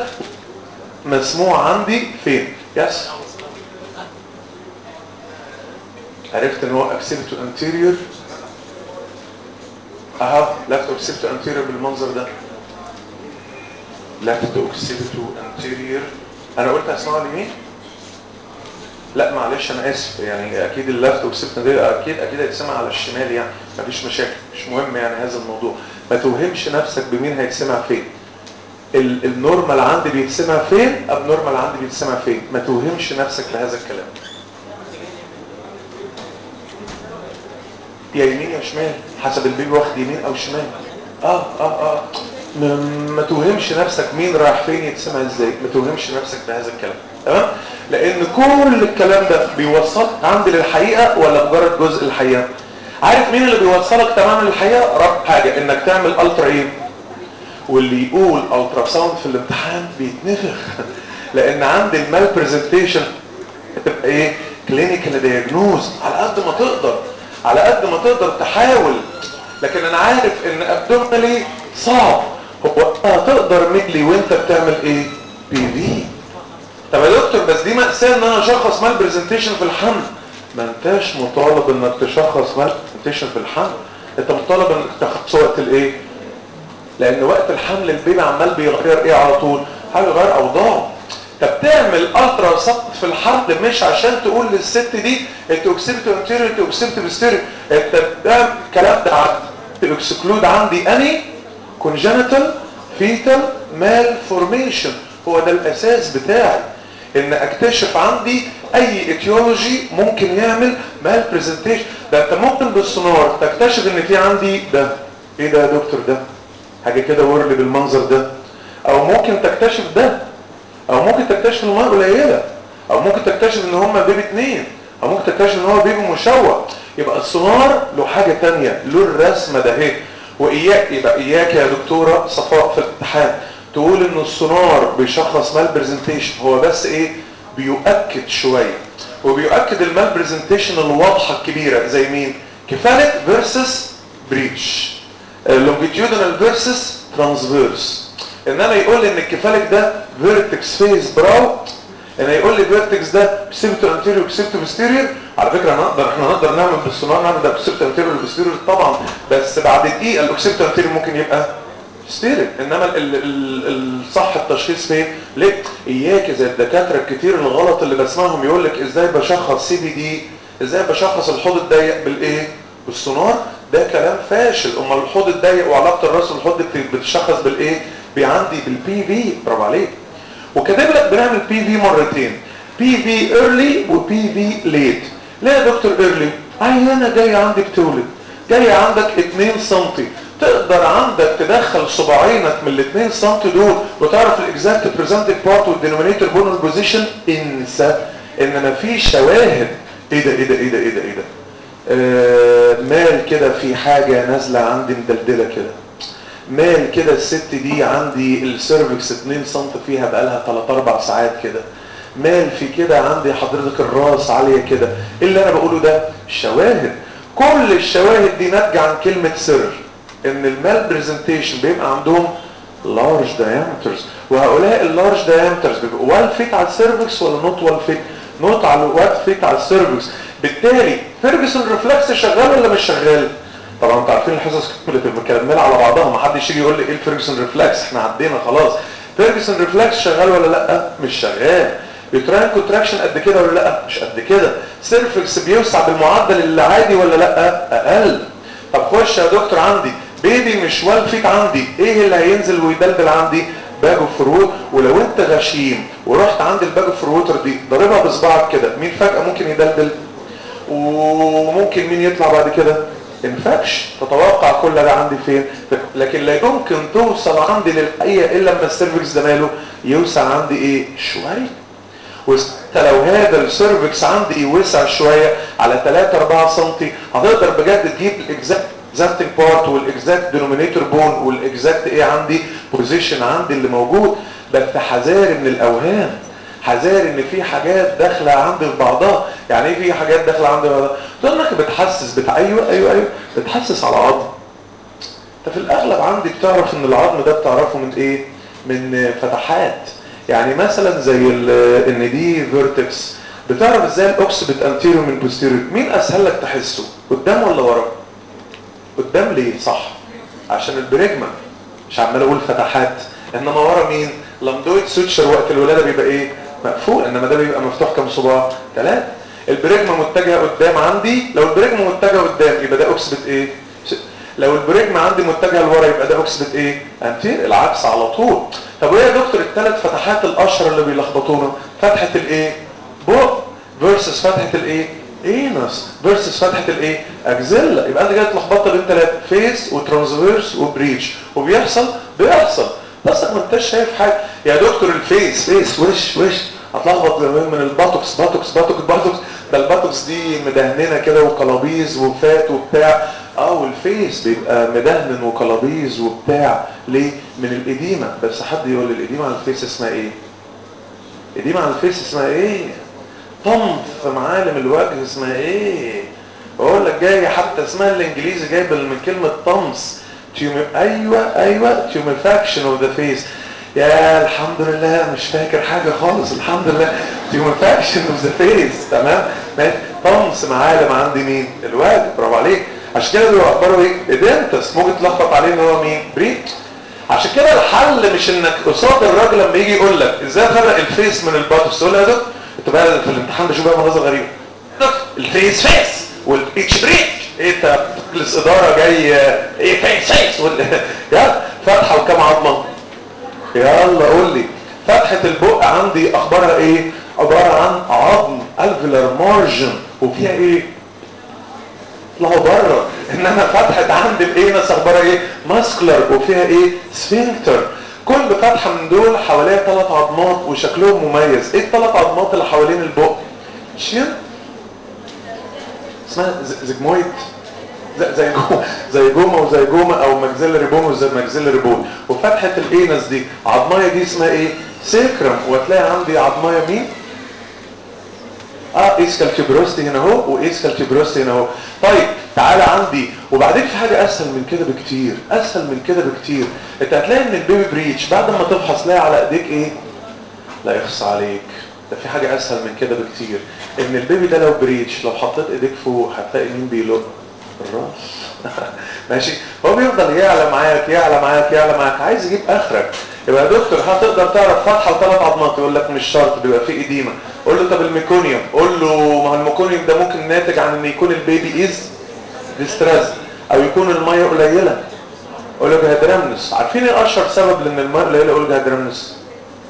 مسموع عندي فين يس عرفت ان هو اكسبتو انتيريور اها لفت اوكسيبتو انتيريور بالمنظر ده لفت اوكسيبتو انتيريور انا قلت اسمعه اليمين لا معلش انا اسف يعني اكيد اللفت اوكسيبتو انتيريور اكيد اكيد هيتسمع على الشمال يعني مفيش مشاكل مش مهم يعني هذا الموضوع ما توهمش نفسك بمين هيتسمع فين النورمال عندي بيتسمع فين اب نورمال عندي بيتسمع فين ما توهمش نفسك بهذا الكلام يا يمين يا شمال حسب البيبي واخد يمين او شمال اه اه اه م- ما توهمش نفسك مين رايح فين يتسمع ازاي ما توهمش نفسك بهذا الكلام تمام لان كل الكلام ده بيوصلك عندي للحقيقه ولا مجرد جزء الحقيقه عارف مين اللي بيوصلك تمام للحقيقه رب حاجه انك تعمل الترا ايه واللي يقول الترا ساوند في الامتحان بيتنفخ لان عند المال برزنتيشن تبقى ايه كلينيكال دياجنوز على قد ما تقدر على قد ما تقدر تحاول لكن انا عارف ان ابدومينالي صعب هو هتقدر ملي وانت بتعمل ايه بي في طب يا دكتور بس دي مأساة ان انا اشخص مال برزنتيشن في الحمل ما انتش مطالب انك تشخص مال برزنتيشن في الحمل انت مطالب انك تشخص وقت الايه لان وقت الحمل البيبي عمال بيغير ايه على طول حاجه يغير اوضاعه طب تعمل الترا ساوند في الحمل مش عشان تقول للست دي انت اكسبت انتيريور انت اكسبت بستيريور انت ده الكلام ده عندي اكسكلود عندي اني كونجنتال فيتال مال فورميشن هو ده الاساس بتاعي ان اكتشف عندي اي اتيولوجي ممكن يعمل مال برزنتيشن ده انت ممكن بالسونار تكتشف ان في عندي ده ايه ده يا دكتور ده حاجه كده ورلي بالمنظر ده او ممكن تكتشف ده او ممكن تكتشف ان الميه قليله او ممكن تكتشف ان هم بيبي اتنين او ممكن تكتشف ان هو بيبي مشوه يبقى السونار له حاجه تانية له الرسمه ده اهي واياك يبقى اياك يا دكتوره صفاء في الامتحان تقول ان السونار بيشخص مال برزنتيشن هو بس ايه بيؤكد شويه وبيؤكد المال برزنتيشن الواضحه الكبيره زي مين كفالك فيرسس بريتش لونجيتيودنال فيرسس ترانسفيرس انما يقول لي ان الكفالك ده فيرتكس فيز براو ان يقول لي فيرتكس ده بسيبتو انتيريور بسيبتو بستيريور على فكره نقدر احنا نقدر نعمل بالسونار نعمل ده بسيبتو انتيريور بستيريور طبعا بس بعد دقيقه الاوكسيبتو انتيريور ممكن يبقى ستيريور انما ال ال الصح التشخيص فين ليه اياك زي الدكاتره الكتير الغلط اللي بسمعهم يقول لك ازاي بشخص سي بي دي ازاي بشخص الحوض الضيق بالايه بالسونار ده كلام فاشل امال الحوض الضيق وعلاقه الراس بالحوض بتشخص بالايه عندي بالبي في برافو عليك وكاتب لك بنعمل بي في مرتين بي في ايرلي وبي في ليت ليه يا دكتور ايرلي عيانه جايه عندي بتولد جايه عندك 2 سم تقدر عندك تدخل صباعينك من ال 2 سم دول وتعرف الاكزاكت بريزنتنج بارت والدينومينيتور بونال بوزيشن انسى ان مفيش شواهد ايه ده ايه ده ايه ده ايه ده ايه ده آه مال كده في حاجه نازله عندي مدلدله كده مال كده الست دي عندي السيرفكس 2 سم فيها بقالها 3 4 ساعات كده مال في كده عندي حضرتك الراس عاليه كده ايه اللي انا بقوله ده شواهد كل الشواهد دي ناتجه عن كلمه سر ان المال برزنتيشن بيبقى عندهم لارج diameters وهؤلاء اللارج diameters بيبقوا وال فيت على السيرفكس ولا نوت وال فيت نوت على وال فيت على السيرفكس بالتالي فيرجسون ريفلكس شغال ولا مش شغال طبعا انتوا عارفين الحصص كلها مكمله على بعضها ما حدش يجي يقول لي ايه الفيرجسون ريفلكس احنا عدينا خلاص فيرجسون ريفلكس شغال ولا لا مش شغال بيتراين كونتراكشن قد كده ولا لا مش قد كده سيرفكس بيوسع بالمعدل العادي ولا لا اقل طب خش يا دكتور عندي بيبي مش وال فيت عندي ايه اللي هينزل ويدلدل عندي باج اوف فروت ولو انت غشيم ورحت عند الباج اوف فروتر دي ضاربها بصباعك كده مين فجاه ممكن يدلدل وممكن مين يطلع بعد كده انفكش تتوقع كل ده عندي فين لكن لا يمكن توصل عندي للحقيقه الا لما السيرفكس ده ماله يوسع عندي ايه شويه وحتى لو هذا السيرفكس عندي وسع شويه على 3 4 سم هتقدر بجد تجيب الاكزاكت اكزاكتنج بارت والاكزاكت دينومينيتور بون والاكزاكت ايه عندي بوزيشن عندي اللي موجود بس حذاري من الاوهام حذاري ان في حاجات داخله عندي في بعضها يعني ايه في حاجات داخله عندي في بعضها تقول انك بتحسس بتاع ايوه ايوه ايوه بتحسس على عظم انت في الاغلب عندي بتعرف ان العظم ده بتعرفه من ايه من فتحات يعني مثلا زي ان دي فيرتكس بتعرف ازاي الاوكسبت انتيريور من بوستيريور مين اسهل لك تحسه قدام ولا ورا قدام ليه صح عشان البريجما مش عمال اقول فتحات انما ورا مين لمدويد سوتشر وقت الولاده بيبقى ايه مقفول انما ده بيبقى مفتوح كام صباع ثلاثه البريجما متجهه قدام عندي لو البريجما متجهه قدام يبقى ده اوكسبت ايه لو البريجما عندي متجهه لورا يبقى ده اوكسبت ايه انتير العكس على طول طب وايه يا دكتور الثلاث فتحات الاشهر اللي بيلخبطونا فتحه الايه بق فيرسس فتحه الايه اينس فيرسس فتحه الايه اكزيلا يبقى انت جاي اتلخبطت بين ثلاثه فيس وترانسفيرس وبريتش وبيحصل بيحصل بس ما انتش شايف حاجه يا دكتور الفيس فيس وش وش اتلخبط من الباتوكس باتوكس باتوكس باتوكس ده الباتوكس دي مدهننه كده وقلابيز وفات وبتاع اه والفيس بيبقى مدهن وقلابيز وبتاع ليه من الاديمه بس حد يقول لي الاديمه على الفيس اسمها ايه اديمه على الفيس اسمها ايه طمف في معالم الوجه اسمها ايه اقول لك جايه حتى اسمها الانجليزي جايبه من كلمه طمس تيوم ايوه ايوه تيوميفاكشن اوف ذا فيس يا الحمد لله مش فاكر حاجه خالص الحمد لله تيوميفاكشن اوف ذا فيس تمام طمس معالم عندي مين الوجه برافو عليك عشان كده بيبقوا اخباره ايه ادنتس ممكن تلخبط عليه ان هو مين بريك عشان كده الحل مش انك قصاد الراجل لما يجي يقول لك ازاي افرق الفيس من الباتوس تقول له يا دكتور انت بقى في الامتحان بشوف بقى مناظر غريبه الفيس فيس والاتش بريك ايه انت مجلس اداره جاي ايه فيس فيس وال... يا فتحه وكام عظمه يلا قول لي فتحه البق عندي اخبارها ايه عباره عن عظم الفيلر مارجن وفيها ايه اطلعوا بره انما فتحه عندي الانس اخبارها ايه ماسكلر وفيها ايه سفنكتر كل فتحه من دول حواليها ثلاث عظمات وشكلهم مميز ايه الثلاث عظمات اللي حوالين البق شين اسمها زجمويد زي جوما زي جوما وزي جوما او ماكسيلري بون وزي ماكسيلري بون وفتحه الانس دي عظمايه دي اسمها ايه سيكرم وتلاقي عندي عظمايه مين اه اسكال تيبروستي هنا اهو واسكال تيبروستي هنا اهو طيب تعالى عندي وبعدين في حاجه اسهل من كده بكتير اسهل من كده بكتير انت هتلاقي ان البيبي بريتش بعد ما تفحص تلاقي على ايديك ايه لا يخص عليك ده في حاجه اسهل من كده بكتير ان البيبي ده لو بريتش لو حطيت ايديك فوق هتلاقي مين بيلق الراس ماشي هو بيفضل يعلى معاك يعلى معاك يعلى معاك عايز يجيب اخرك يبقى يا دكتور هتقدر تعرف فتحه وثلاث عظمات يقول لك مش شرط بيبقى فيه اديمه قول له طب الميكونيوم قول له ما هو الميكونيوم ده ممكن ناتج عن ان يكون البيبي از ديستريس او يكون الميه قليله قول له جهدرمنس عارفين ايه اشهر سبب لان الميه قليله قول جهدرمنس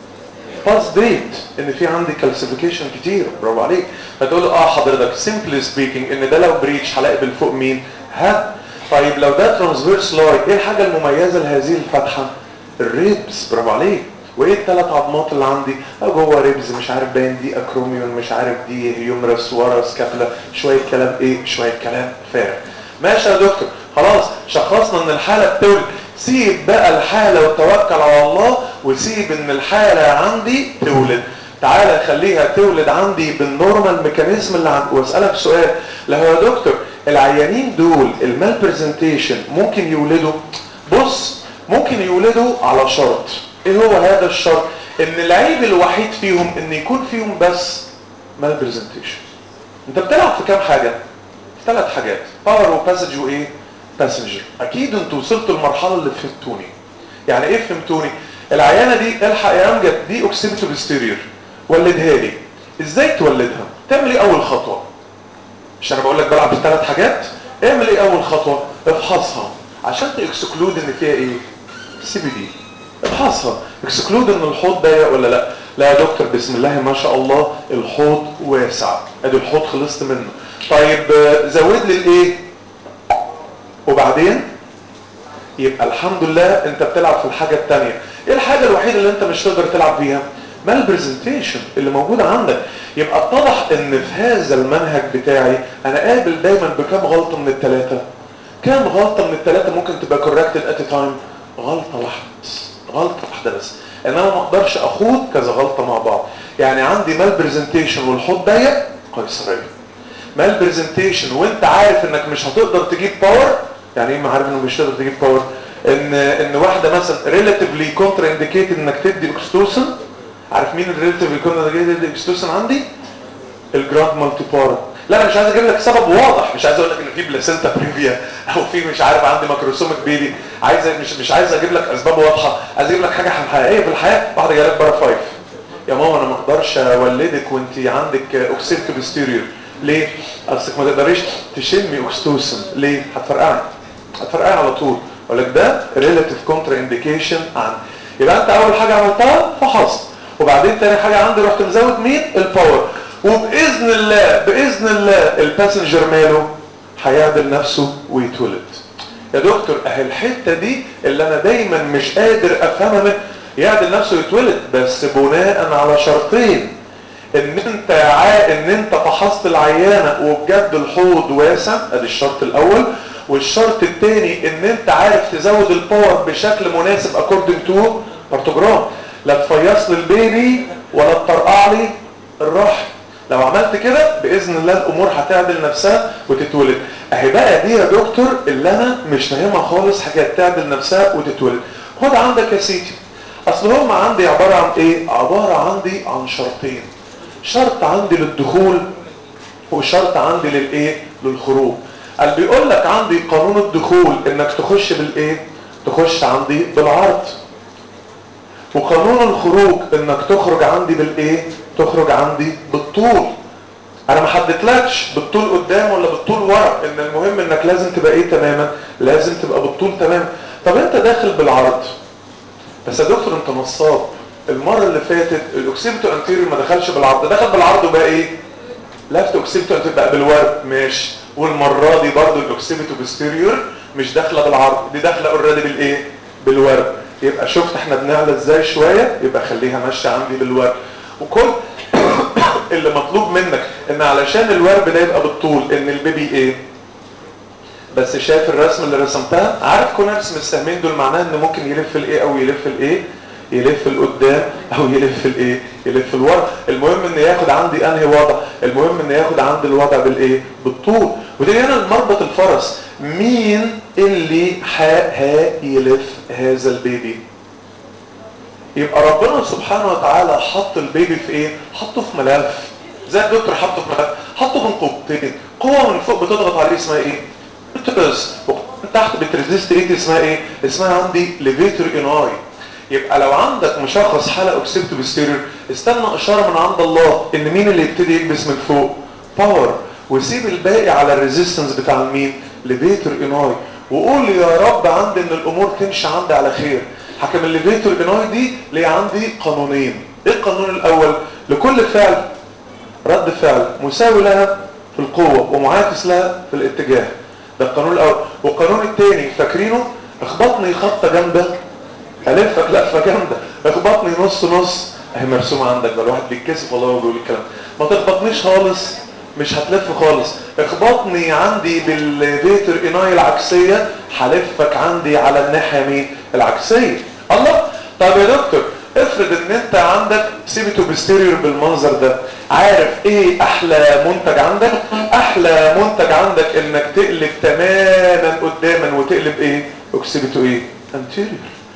باس ديت ان في عندي كالسيفيكيشن كتير برافو عليك فتقول له اه حضرتك سيمبلي سبيكينج ان ده لو بريتش هلاقي بالفوق مين ها طيب لو ده ترانسفيرس لاي ايه الحاجه المميزه لهذه الفتحه الريبس برافو عليك وايه الثلاث عظمات اللي عندي جوه ريبز مش عارف باين دي اكروميون مش عارف دي هيومرس ورا سكابلا شويه كلام ايه شويه كلام فارغ ماشي يا دكتور خلاص شخصنا ان الحاله بتولد سيب بقى الحاله وتوكل على الله وسيب ان الحاله عندي تولد تعالى خليها تولد عندي بالنورمال ميكانيزم اللي عندي واسالك سؤال لو يا دكتور العيانين دول المال برزنتيشن ممكن يولدوا بص ممكن يولدوا على شرط ايه هو هذا الشرط ان العيب الوحيد فيهم ان يكون فيهم بس مال برزنتيشن انت بتلعب في كام حاجه ثلاث حاجات باور وباسج وايه باسنجر اكيد انتوا وصلتوا المرحله اللي فهمتوني يعني ايه فهمتوني العيانه دي الحق يا امجد دي اوكسيبتو بستيريور ولدها لي ازاي تولدها تعمل ايه اول خطوه مش انا بقول لك بلعب في ثلاث حاجات اعمل ايه اول خطوه افحصها عشان تاكسكلود ان فيها ايه سي بي دي افحصها اكسكلود ان الحوض ضيق ولا لا لا يا دكتور بسم الله ما شاء الله الحوض واسع ادي الحوض خلصت منه طيب زود لي الايه وبعدين يبقى الحمد لله انت بتلعب في الحاجه الثانيه ايه الحاجه الوحيده اللي انت مش تقدر تلعب فيها مال برزنتيشن اللي موجود عندك يبقى اتضح ان في هذا المنهج بتاعي انا قابل دايما بكام غلطه من الثلاثه كام غلطه من الثلاثه ممكن تبقى كوركتد ات تايم غلطه واحده بس غلطه واحده بس انما ما اقدرش اخوض كذا غلطه مع بعض يعني عندي مال برزنتيشن والحوض ضيق قيصريه مال برزنتيشن وانت عارف انك مش هتقدر تجيب باور يعني ايه عارف انك مش هتقدر تجيب باور ان ان واحده مثلا ريلاتيفلي كونتر انديكيتد انك تدي اكستوسن عارف مين الريلاتيفلي كونتر انديكيتد اكستوسن عندي الجراند مالتي بارا لا انا مش عايز اجيب لك سبب واضح مش عايز اقول لك ان في بلاسينتا بريفيا او في مش عارف عندي ماكروسومك بيبي عايز مش مش عايز اجيب لك اسباب واضحه عايز اجيب لك حاجه حقيقيه في الحياه واحده جايه لك بره فايف يا ماما انا ما اقدرش اولدك وانت عندك اوكسيبتو بستيريور ليه؟ اصلك ما تقدريش تشمي اوكستوسن ليه؟ هتفرقعي هتفرقعي على طول اقول لك ده ريلاتيف كونتر انديكيشن عن يبقى انت اول حاجه عملتها فحصت وبعدين تاني حاجه عندي رحت مزود مين؟ الباور وباذن الله باذن الله الباسنجر ماله هيعدل نفسه ويتولد يا دكتور اهي الحته دي اللي انا دايما مش قادر افهمها من يعدل نفسه ويتولد بس بناء على شرطين ان انت عا... ان انت فحصت العيانه وبجد الحوض واسع ادي الشرط الاول والشرط الثاني ان انت عارف تزود الباور بشكل مناسب اكوردنج تو بارتوجرام لا تفيص لي البيبي ولا تطرقع لي الرحم لو عملت كده باذن الله الامور هتعدل نفسها وتتولد اهي بقى دي يا دكتور اللي انا مش فاهمها خالص حاجات تعدل نفسها وتتولد خد عندك يا سيدي اصل هم عندي عباره عن ايه عباره عندي عن شرطين شرط عندي للدخول وشرط عندي للايه للخروج قال بيقول لك عندي قانون الدخول انك تخش بالايه تخش عندي بالعرض وقانون الخروج انك تخرج عندي بالايه تخرج عندي بالطول انا ما حددتلكش بالطول قدام ولا بالطول ورا ان المهم انك لازم تبقى ايه تماما لازم تبقى بالطول تماما طب انت داخل بالعرض بس يا دكتور انت نصاب المره اللي فاتت الاوكسيبتو انتيريور ما دخلش بالعرض دخل بالعرض وبقى ايه لفت اوكسيبتو انتيريور بقى بالورب ماشي والمره دي برضو الاوكسيبتو بوستيريور مش داخله بالعرض دي داخله اوريدي بالايه بالورب يبقى شفت احنا بنعلى ازاي شويه يبقى خليها ماشيه عندي بالورب وكل اللي مطلوب منك ان علشان الورب ده يبقى بالطول ان البيبي ايه بس شايف الرسم اللي رسمتها عارف كون ارسم السهمين دول معناه ان ممكن يلف الايه او يلف الايه يلف لقدام او يلف الايه يلف لورا المهم ان ياخد عندي انهي وضع المهم ان ياخد عندي الوضع بالايه بالطول ودي هنا مربط الفرس مين اللي ها يلف هذا البيبي يبقى ربنا سبحانه وتعالى حط البيبي في ايه حطه في ملف زي الدكتور حطه في ملف حطه بين قوتين قوه من فوق بتضغط عليه اسمها ايه بترز تحت بتريزيست ايه اسمها ايه اسمها عندي ليفيتور اناي يبقى لو عندك مشخص حاله اوكسيبتو بستيريور استنى اشاره من عند الله ان مين اللي يبتدي يكبس من فوق باور وسيب الباقي على الريزيستنس بتاع مين ليفيتور اناي وقول يا رب عندي ان الامور تمشي عندي على خير حكم الليفيتور اناي دي ليه عندي قانونين ايه القانون الاول لكل فعل رد فعل مساوي لها في القوة ومعاكس لها في الاتجاه ده القانون الاول والقانون الثاني فاكرينه اخبطني خبطه جامده الفك لفه جامده اخبطني نص نص اهي مرسومه عندك ده الواحد بيتكسف والله وهو بيقول الكلام ما تخبطنيش خالص مش هتلف خالص اخبطني عندي بالفيتر اناي العكسيه هلفك عندي على الناحيه مين العكسيه الله طب يا دكتور افرض ان انت عندك سيبتو بستيريور بالمنظر ده عارف ايه احلى منتج عندك احلى منتج عندك انك تقلب تماما قداما وتقلب ايه اوكسيبتو ايه انتيريور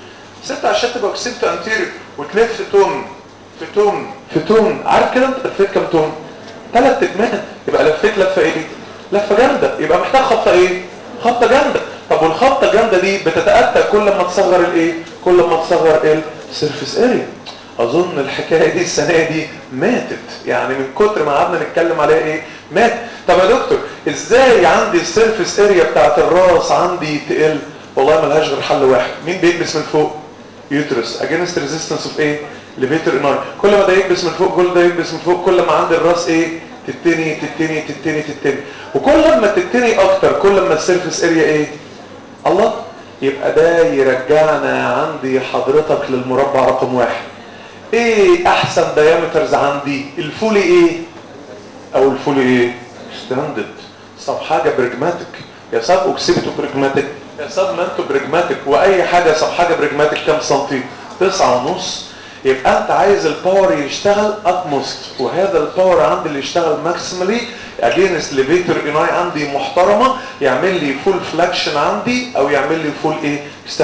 ست عشان تبقى اوكسيبتو انتيريور وتلف توم في توم في توم عارف كده انت لفيت كام توم ثلاث تكمات يبقى لفيت لفه ايه لفه جامده يبقى محتاج خبطه ايه خبطه جامده طب والخبطه الجامده دي بتتاتى كل ما تصغر الايه كل ما تصغر السيرفيس اريا اظن الحكايه دي السنه دي ماتت يعني من كتر ما قعدنا نتكلم عليها ايه مات طب يا دكتور ازاي عندي السيرفيس اريا بتاعت الراس عندي تقل والله ملهاش غير حل واحد مين بيكبس من فوق يوترس اجينست ريزيستنس اوف ايه ليفيتر اناي كل ما ده يكبس من فوق كل ده يكبس من فوق كل ما عندي الراس ايه تتني تتني تتني تتني وكل ما تتني اكتر كل ما السيرفيس اريا ايه الله يبقى ده يرجعنا عندي حضرتك للمربع رقم واحد ايه احسن دايمترز عندي الفولي ايه او الفولي ايه ستاندرد صب حاجه برجماتيك يا صب اوكسيبتو برجماتيك يا صب مانتو برجماتيك واي حاجه صب حاجه برجماتيك كام سنتي تسعة ونص يبقى انت عايز الباور يشتغل اتموست وهذا الباور عندي اللي يشتغل ماكسيمالي اجينست ليفيتر اناي عندي محترمه يعمل لي فول فلاكشن عندي او يعمل لي فول ايه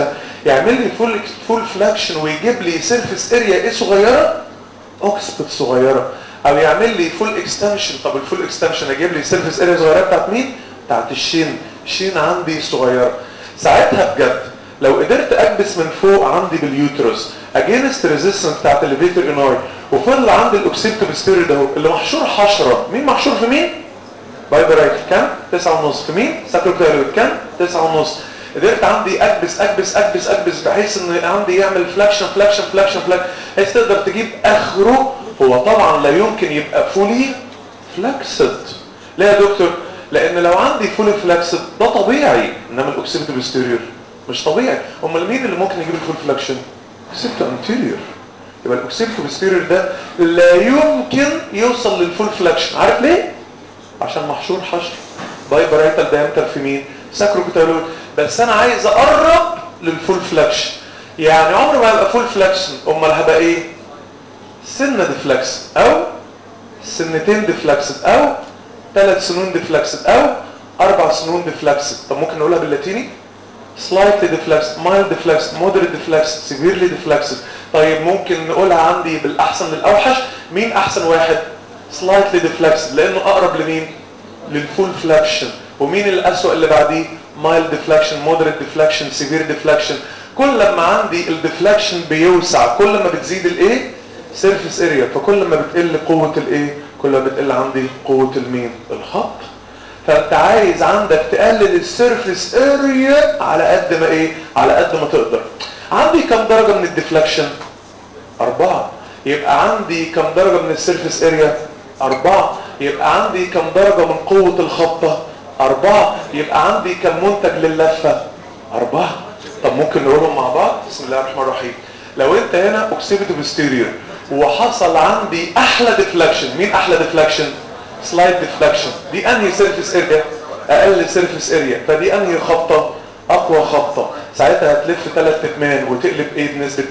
يعمل لي فول فول فلاكشن ويجيب لي سيرفيس اريا ايه صغيره اوكسبت صغيره او يعمل لي فول اكستنشن طب الفول اكستنشن يجيب لي سيرفيس اريا صغيره بتاعت مين بتاعت الشين شين عندي صغيره ساعتها بجد لو قدرت اكبس من فوق عندي باليوترس اجينست ريزيستنس بتاعت الليفيتر اناي وفضل عندي الاوكسيبتو بستيريو ده اللي محشور حشره مين محشور في مين باي برايت كام 9 ونص في مين ساكروبيالويد كام 9 ونص قدرت عندي اكبس اكبس اكبس اكبس بحيث ان عندي يعمل فلاكشن فلاكشن فلاكشن فلاكشن بحيث تقدر تجيب اخره هو طبعا لا يمكن يبقى فولي فلكسد ليه يا دكتور لان لو عندي فول فلكسد ده طبيعي انما الاوكسيبيتو بوستيريور مش طبيعي امال مين اللي ممكن يجيب الفول فلكشن اوكسيبيتو انتيريور يبقى الاوكسيبيتو بوستيريور ده لا يمكن يوصل للفول فلكشن عارف ليه عشان محشور حشر باي برايتال دايمتر في مين ساكروكوتالول بس انا عايز اقرب للفول فلكشن يعني عمر ما هيبقى فول فلكشن امال هبقى ايه سنه ديفلكس او سنتين ديفلكسد او ثلاث سنون ديفلكسد او اربع سنون ديفلكسد طب ممكن نقولها باللاتيني slightly deflexed mild deflexed moderate deflexed severely deflexed طيب ممكن نقولها عندي بالاحسن للاوحش مين احسن واحد slightly deflexed لانه اقرب لمين للفول فلاكشن ومين الاسوأ اللي بعديه mild deflection moderate deflection severe deflection كل ما عندي الديفلكشن بيوسع كل ما بتزيد الايه سيرفيس اريا فكل ما بتقل قوه الايه كل ما بتقل عندي قوه المين الخط فانت عايز عندك تقلل السيرفيس اريا على قد ما ايه على قد ما تقدر عندي كم درجه من الديفلكشن أربعة يبقى عندي كم درجة من السيرفيس اريا أربعة يبقى عندي كم درجة من قوة الخطة أربعة يبقى عندي كم منتج لللفة أربعة طب ممكن نقولهم مع بعض بسم الله الرحمن الرحيم لو انت هنا اوكسيبيتو بوستيريور وحصل عندي احلى ديفلكشن مين احلى ديفلكشن سلايد ديفلكشن دي انهي سيرفيس اريا اقل سيرفيس اريا فدي انهي خبطه اقوى خبطه ساعتها هتلف ثلاث اتمان وتقلب ايه بنسبه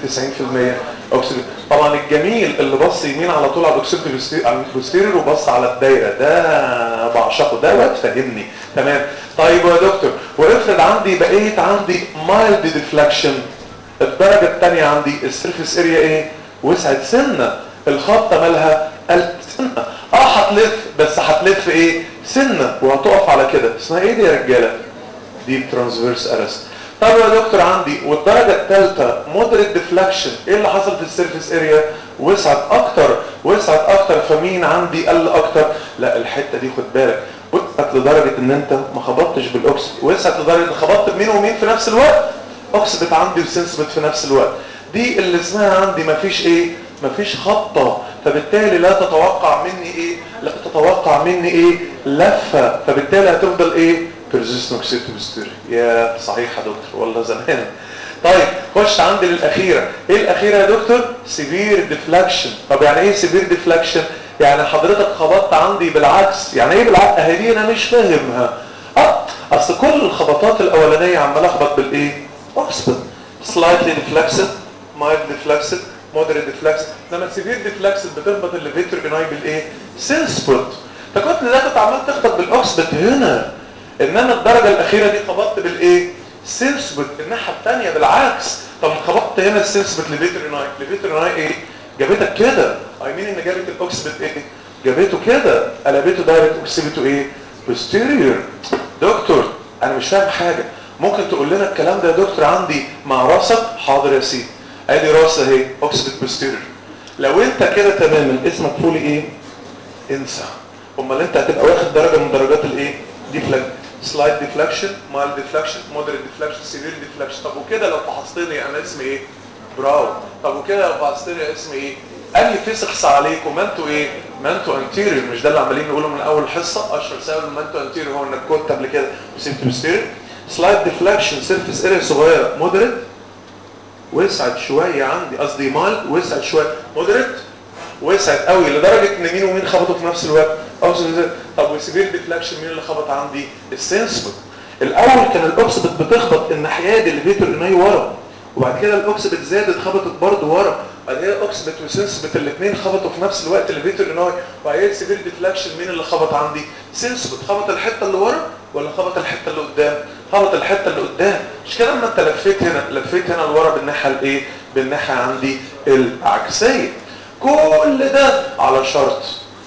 90% اوكسيبيتو طبعا الجميل اللي بص يمين على طول على الاوكسيبيتو بوستيريور وبص على الدايره ده بعشقه ده وقت فهمني تمام طيب يا دكتور وافرض عندي بقيت عندي مايلد ديفلكشن الدرجة الثانية عندي السيرفيس اريا ايه وسعت سنة الخطة مالها قلت سنة اه هتلف بس هتلف ايه سنة وهتقف على كده اسمها ايه دي يا رجالة ديب ترانسفيرس ارست طب يا دكتور عندي والدرجة الثالثة مودريت ديفلكشن ايه اللي حصل في السيرفيس اريا وسعت اكتر وسعت اكتر فمين عندي قل اكتر لا الحتة دي خد بالك وسعت لدرجة ان انت ما خبطتش بالاكسجين وسعت لدرجة ان خبطت بمين ومين في نفس الوقت اوكسبت عندي وسنسبت في نفس الوقت دي اللي اسمها عندي مفيش ايه مفيش خطة فبالتالي لا تتوقع مني ايه لا تتوقع مني ايه لفة فبالتالي هتفضل ايه persistent oxytocin يا صحيح يا دكتور والله زمان طيب خش عندي للاخيره ايه الاخيره يا دكتور سيفير ديفلكشن طب يعني ايه سيفير ديفلكشن يعني حضرتك خبطت عندي بالعكس يعني ايه بالعكس اهي دي انا مش فاهمها اه اصل كل الخبطات الاولانيه عمال اخبط بالايه اوكسبت سلايتلي ديفلكسد مايلد ديفلكسد مودريت ديفلكسد انما السيفير ديفلكسد بتخبط الليفيتور جناي بالايه سيلسبوت فكنت ده كنت عمال تخبط بالاوكسبت هنا انما الدرجه الاخيره دي خبطت بالايه سيلسبوت الناحيه الثانيه بالعكس طب خبطت هنا السيلسبوت ليفيتور جناي ليفيتور جناي ايه جابتك كده اي مين ان جابت الاوكسبت ايه جابته كده قلبته دايركت اوكسبته ايه بوستيريور دكتور انا مش فاهم حاجه ممكن تقول لنا الكلام ده يا دكتور عندي مع راسك حاضر يا سيدي ادي راس اهي اوكسبت بوستيريور لو انت كده تماما اسمك فولي ايه انسى امال انت هتبقى واخد درجه من درجات الايه ديفلكت سلايد ديفلكشن مايل ديفلكشن مودريت ديفلكشن سيفير ديفلكشن طب وكده لو فحصتني انا اسمي ايه براو طب وكده لو فحصتني اسمي ايه انهي فيسكس عليكم ما انتوا ايه ما انتوا انتيريور مش ده اللي عمالين نقوله من اول حصه اشهر سبب ما انتوا انتيريور هو انك كنت قبل كده وسبت بوستيريور سلايد ديفلكشن سيرفيس اريا صغيره مودريت وسعت شويه عندي قصدي مايل وسعت شويه مودريت وسعت قوي لدرجه ان مين ومين خبطوا في نفس الوقت طب وسيفير ديفلكشن مين اللي خبط عندي السنسبت الاول كان الاوكسبت بتخبط الناحيه دي اللي فيتور انهي ورا وبعد كده الاوكسبت زادت خبطت برضه ورا بعد كده الاوكسبت وسنسبت الاثنين خبطوا في نفس الوقت اللي فيتور انهي وبعد كده سيفير ديفلكشن مين اللي خبط عندي سنسبت خبط الحته اللي ورا ولا خبط الحته اللي قدام خبط الحته اللي قدام مش كده لما انت لفيت هنا لفيت هنا لورا بالناحيه الايه بالناحيه عندي العكسيه كل ده على شرط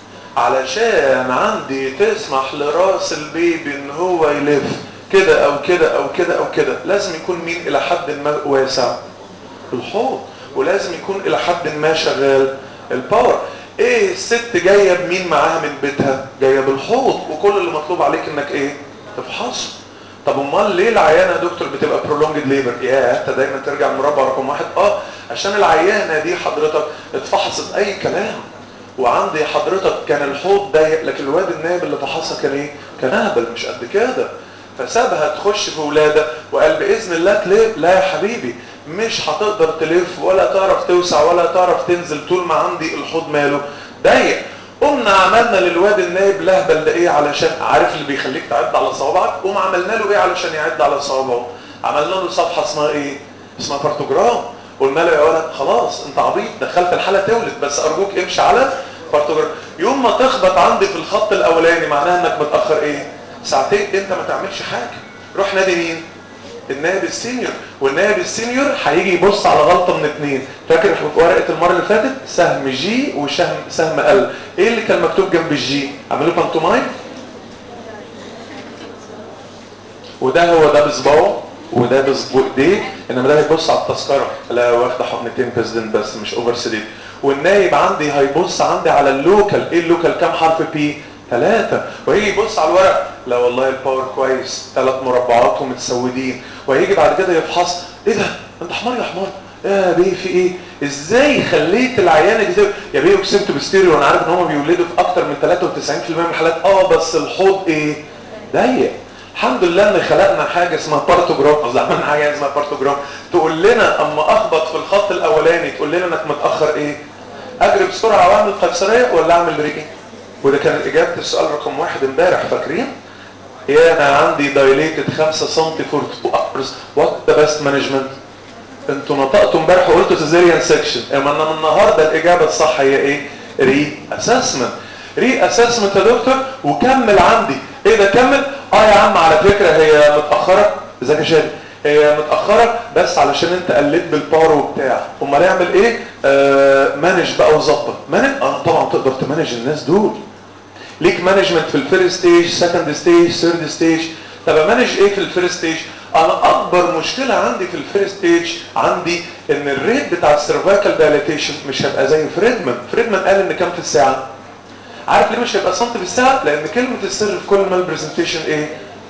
علشان عندي تسمح لراس البيبي ان هو يلف كده او كده او كده او كده لازم يكون مين الى حد ما واسع الحوض ولازم يكون الى حد ما شغال الباور ايه الست جايه بمين معاها من بيتها جايه بالحوض وكل اللي مطلوب عليك انك ايه تفحصه طب امال ليه العيانه يا دكتور بتبقى برولونجد ليبر يا انت دايما ترجع المربع رقم واحد اه عشان العيانه دي حضرتك اتفحصت اي كلام وعندي حضرتك كان الحوض ضيق لكن الواد النائب اللي فحصها كان ايه كان اهبل مش قد كده فسابها تخش في ولاده وقال باذن الله تلف لا يا حبيبي مش هتقدر تلف ولا تعرف توسع ولا تعرف تنزل طول ما عندي الحوض ماله ضيق قمنا عملنا للواد النايب لهبل ده ايه علشان عارف اللي بيخليك تعد على صوابعك قوم عملنا له ايه علشان يعد على صوابعه عملنا له صفحه اسمها ايه اسمها بارتوجرام قلنا له يا ولد خلاص انت عبيط دخلت الحاله تولد بس ارجوك امشي على بارتوجرام يوم ما تخبط عندي في الخط الاولاني معناها انك متاخر ايه ساعتين انت ما تعملش حاجه روح نادي مين النائب السينيور والنائب السينيور هيجي يبص على غلطه من اتنين فاكر في ورقه المره اللي فاتت سهم جي وسهم سهم ال ايه اللي كان مكتوب جنب الجي عملوا بانتومايم وده هو ده بصباعه وده بصباع ايديه انما ده هيبص على التذكره لا واخده حقنتين بريزدنت بس مش اوفر سيديت والنايب عندي هيبص عندي على اللوكال ايه اللوكال كام حرف بي ثلاثة وهيجي يبص على الورق لا والله الباور كويس ثلاث مربعات ومتسودين وهيجي بعد كده يفحص ايه ده انت حمار يا حمار يا بيه في ايه ازاي خليت العيانه دي يا بيه وكسبت بستيريو وانا عارف ان هم بيولدوا في اكتر من 93% من الحالات اه بس الحوض ايه ضيق الحمد لله ان خلقنا حاجه اسمها بارتوجرام قصدي عملنا حاجه اسمها بارتوجرام تقول لنا اما اخبط في الخط الاولاني تقول لنا انك متاخر ايه اجري بسرعه واعمل قيصريه ولا اعمل ريكي وده كان اجابه السؤال رقم واحد امبارح فاكرين يا انا عندي دايليتد 5 سم فور 2 اورز وات ذا بيست مانجمنت انتوا نطقتوا امبارح وقلتوا سيزيريان سيكشن اما انا النهارده الاجابه الصح هي ايه ري اسسمنت ري اسسمنت يا دكتور وكمل عندي ايه ده كمل اه يا عم على فكره هي متاخره ازيك يا شادي هي متاخره بس علشان انت قلت بالباور وبتاع امال اعمل ايه آه مانج بقى وظبط مانج اه طبعا تقدر تمانج الناس دول ليك مانجمنت في الفيرست ستيج سكند ستيج ثيرد ستيج طب مانج ايه في الفيرست ستيج انا اكبر مشكله عندي في الفيرست ستيج عندي ان الريت بتاع السيرفايكال دايليتيشن مش هيبقى زي فريدمان فريدمان قال ان كام في الساعه عارف ليه مش هيبقى سنتي في الساعه لان كلمه السر في كل مال برزنتيشن ايه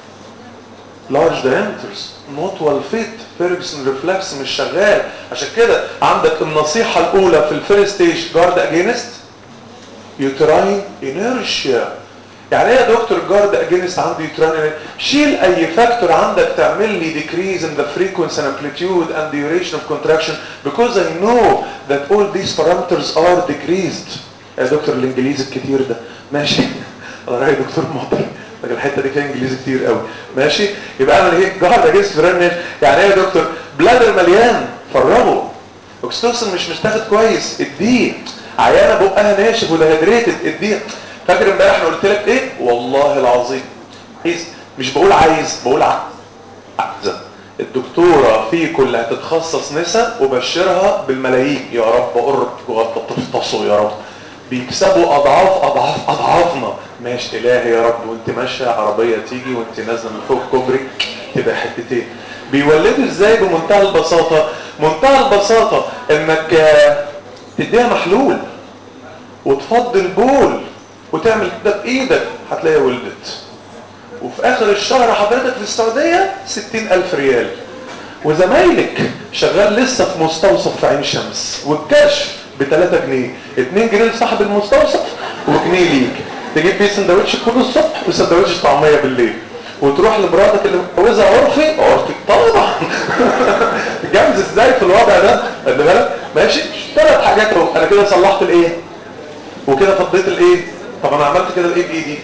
large diameters not well fit فيرجسون ريفلكس مش شغال عشان كده عندك النصيحه الاولى في الفيرست ستيج جارد اجينست يوتراين انيرشيا يعني ايه يا دكتور جارد اجينست عندي يوتراين شيل اي فاكتور عندك تعمل لي decrease in the frequency and amplitude and duration of contraction because I know that all these parameters are decreased يا دكتور الانجليزي الكتير ده ماشي الله رايك دكتور مطر لكن الحته دي فيها انجليزي كتير قوي ماشي يبقى اعمل ايه جارد اجينست فرنش يعني ايه يا دكتور بلادر مليان فرغه اوكسيتوسن مش مستاخد كويس اديه عيانه بقها ناشف ودهيدريتد اديه فاكر امبارح انا قلت لك ايه والله العظيم عايز مش بقول عايز بقول عايزه الدكتوره فيكم اللي هتتخصص نسا وبشرها بالملايين يا رب قرب تفطسوا يا رب بيكسبوا اضعاف اضعاف اضعافنا ماشي الهي يا رب وانت ماشيه عربيه تيجي وانت نازله من فوق كوبري تبقى حتتين بيولدوا ازاي بمنتهى البساطه منتهى البساطه انك تديها محلول وتفضي البول وتعمل كده بايدك هتلاقيها ولدت وفي اخر الشهر حضرتك في السعوديه 60000 ريال وزمايلك شغال لسه في مستوصف في عين شمس والكشف ب 3 جنيه 2 جنيه لصاحب المستوصف وجنيه ليك تجيب بيه سندوتش فول الصبح وسندوتش طعميه بالليل وتروح لمراتك اللي متجوزها عرفي عرفي طبعا جامز ازاي في الوضع ده خلي بالك ماشي ثلاث حاجات اهو انا كده صلحت الايه وكده فضيت الايه طب انا عملت كده الايه بايدي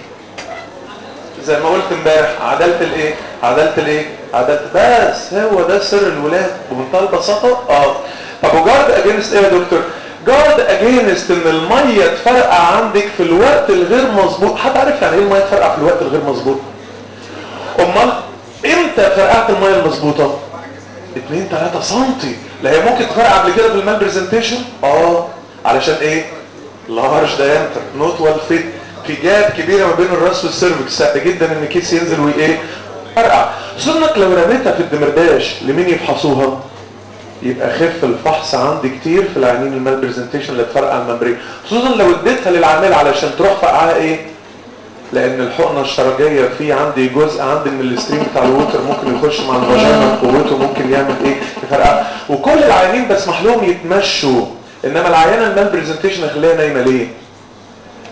زي ما قلت امبارح عدلت الايه عدلت الايه عدلت بس هو ده سر الولاد بمنتهى البساطه اه طب وجارد اجينست ايه يا دكتور جارد اجينست ان الميه تفرقع عندك في الوقت الغير مظبوط حد عارف يعني ايه الميه تفرقع في الوقت الغير مظبوط امال امتى فرقعت الميه المظبوطه 2 3 سم لا هي ممكن تفرقع قبل كده في المال برزنتيشن اه علشان ايه لارج دايمتر نوت ويل فيت في جاب كبيره ما بين الراس والسيرفكس سهل جدا ان كيس ينزل وايه فرقع سنك لو رميتها في الدمرداش لمين يفحصوها يبقى خف الفحص عندي كتير في العينين المال برزنتيشن اللي تفرقع الممبرين خصوصا لو اديتها للعامل علشان تروح فرقعها ايه لان الحقنه الشرجيه في عندي جزء عندي من الستريم بتاع الووتر ممكن يخش مع الفاجينا قوته ممكن يعمل ايه يفرقع وكل العيانين بسمح لهم يتمشوا انما العيانه المال برزنتيشن اخليها نايمه ليه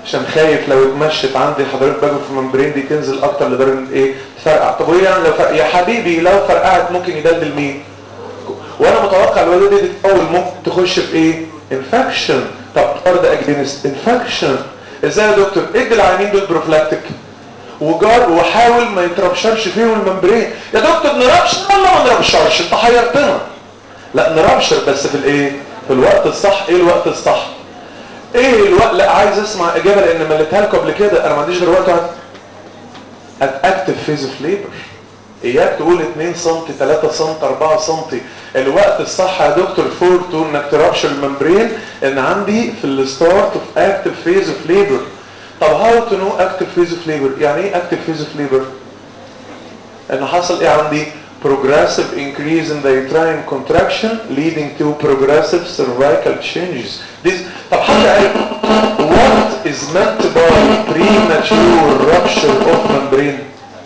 عشان خايف لو اتمشت عندي حضرتك باجي في الممبرين دي تنزل اكتر لدرجه ايه تفرقع طب وايه يعني لو فرق... يا حبيبي لو فرقعت ممكن يدلل مين وانا متوقع الولاده دي اول ممكن تخش في ايه انفكشن طب طرد اجينست انفكشن ازاي يا دكتور ادي العيانين دول بروفلاكتيك وجار وحاول ما يتربشرش فيهم الممبرين يا دكتور نربشر ولا ما نربشرش انت حيرتنا لا نربشر بس في الايه في الوقت الصح ايه الوقت الصح ايه الوقت لا عايز اسمع اجابه لان مليتها لكم قبل كده انا ما عنديش غير وقت واحد اكتف فيز اوف ليبر اياك تقول 2 سم 3 سم 4 سم الوقت الصح يا دكتور فور تو انك ترابشر الممبرين ان عندي في الستارت اوف اكتف فيز اوف ليبر طب هاو تو نو اكتف فيز اوف ليبر يعني ايه اكتف فيز اوف ليبر ان حصل ايه عندي progressive increase in the uterine contraction leading to progressive cervical changes this طب حد عارف what is meant by premature rupture of membrane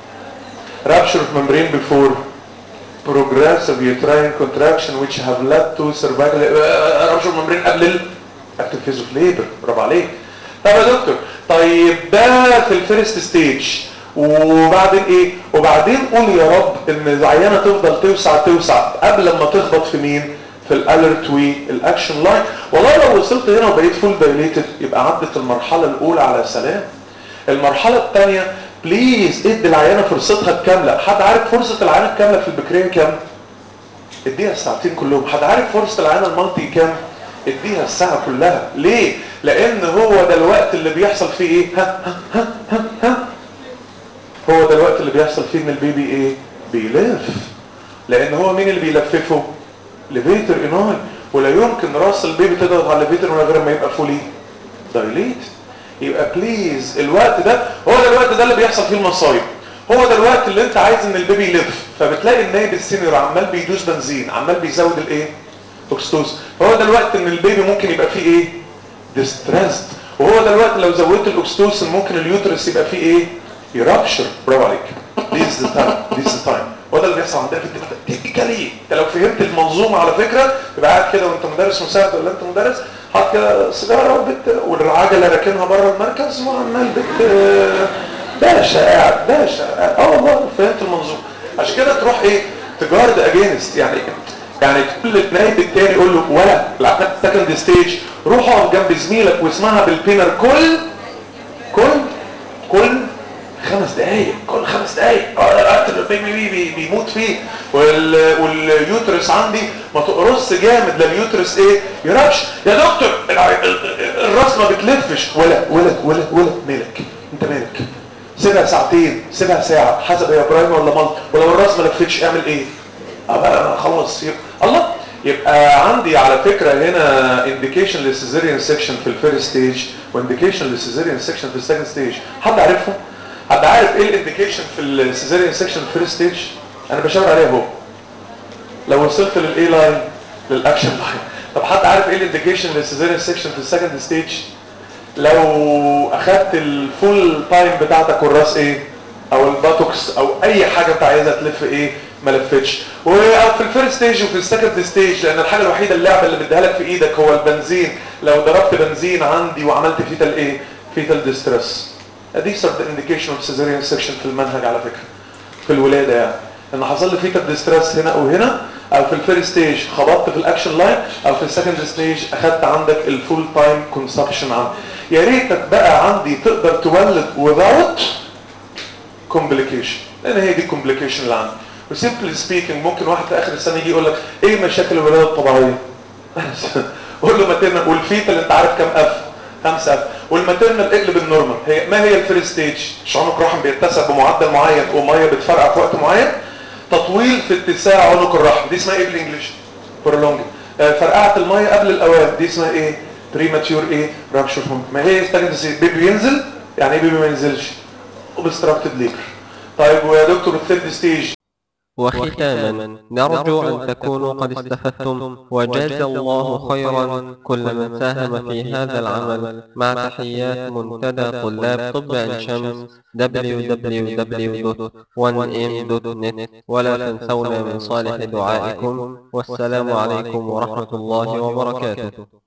rupture of membrane before progressive uterine contraction which have led to cervical uh, rupture of membrane قبل ال active phase of labor برافو عليك طب يا دكتور طيب ده في الفيرست ستيج وبعدين ايه وبعدين قول يا رب ان العيانه تفضل توسع توسع قبل ما تخبط في مين في الالرت والاكشن لاين والله لو وصلت هنا وبقيت فول دايليتد يبقى عدت المرحله الاولى على سلام المرحله الثانيه بليز ادي العيانه فرصتها الكامله حد عارف فرصه العيانه الكامله في البكريه كام اديها الساعتين كلهم حد عارف فرصه العيانه المالتي كام اديها الساعه كلها ليه لان هو ده الوقت اللي بيحصل فيه ايه ها ها ها ها, ها. هو ده الوقت اللي بيحصل فيه ان البيبي ايه بيلف لان هو مين اللي بيلففه ليفيتر اناي ولا يمكن راس البيبي تضغط على الليفيتر من غير ما يبقى فولي دايليت يبقى بليز الوقت ده هو ده الوقت ده اللي بيحصل فيه المصايب هو ده الوقت اللي انت عايز ان البيبي يلف فبتلاقي النايب السينيور عمال بيدوس بنزين عمال بيزود الايه اوكستوز فهو ده الوقت ان البيبي ممكن يبقى فيه ايه ديستريسد وهو ده الوقت لو زودت الاوكستوسن ممكن اليوترس يبقى فيه ايه يرابشر برافو عليك this is the time this is the time وده اللي بيحصل عندنا في تكنيكالي انت لو فهمت المنظومه على فكره تبقى قاعد كده وانت مدرس مساعد ولا انت مدرس حاطط كده سيجاره وبت والعجله راكنها بره المركز وعمال بت باشا قاعد باشا قاعد. اه والله فهمت المنظومه عشان كده تروح ايه تجارد اجينست يعني يعني تقول للنايب التاني يقول له ولا العقد سكند ستيج روح اقف جنب زميلك واسمعها بالبينر كل كل كل خمس دقايق كل خمس دقايق البيبي بي بيموت فيه وال... واليوترس عندي ما تقرص جامد لا اليوترس ايه يربش يا دكتور الراس ما بتلفش ولا ولا ولا ولا مالك انت مالك سيبها ساعتين سيبها ساعه حسب هي برايم ولا مالت ولو الراس ما لفتش اعمل ايه ابقى انا خلص الله يبقى عندي على فكرة هنا indication للسيزيريان سيكشن في الفيرست ستيج وانديكيشن للسيزيريان سيكشن في السكند ستيج حد عارفهم؟ حد عارف ايه الانديكيشن في السيزيريان سيكشن في الفيرست ستيج؟ انا بشاور عليه اهو لو وصلت للاي لاين للاكشن لاين طب حد عارف ايه الانديكيشن للسيزيريان سيكشن في السكند ستيج؟ لو اخدت الفول تايم بتاعتك والراس ايه؟ او الباتوكس او اي حاجه انت عايزها تلف ايه؟ ما لفتش او في الفيرست ستيج وفي السكند ستيج لان الحاجه الوحيده اللعبه اللي مديها لك في ايدك هو البنزين لو ضربت بنزين عندي وعملت فيتال ايه فيتال ديستريس دي صار انديكيشن اوف سيزاريان سيكشن في المنهج على فكره في الولاده يعني ان حصل لي فيتال ديستريس هنا او هنا او في الفيرست ستيج خبطت في الاكشن لاين او في السكند ستيج اخدت عندك الفول تايم كونسبشن عندي يا ريتك بقى عندي تقدر تولد without complication لان هي دي الكومبليكيشن اللي عندي وسيمبلي سبيكينج ممكن واحد في اخر السنه يجي يقول لك ايه مشاكل الولاده الطبيعيه قول له ماتيرنال والفيتال انت عارف كام اف خمسة اف والماتيرنال اقلب النورمال هي ما هي الفيرست ستيج عنق رحم بيتسع بمعدل معين وميه بتفرقع في وقت معين تطويل في اتساع عنق الرحم دي اسمها ايه بالانجلش برولونج فرقعه الميه قبل الاوان دي اسمها ايه بريماتيور ايه رابشر ما هي ستاجنسي بيبي ينزل يعني ايه بيبي ما ينزلش اوبستراكتد ليبر طيب ويا دكتور الثيرد ستيج وختاما نرجو أن تكونوا قد استفدتم وجاز الله خيرا كل من ساهم في هذا العمل مع تحيات منتدى طلاب طب عين شمس www.1m.net ولا تنسونا من صالح دعائكم والسلام عليكم ورحمة الله وبركاته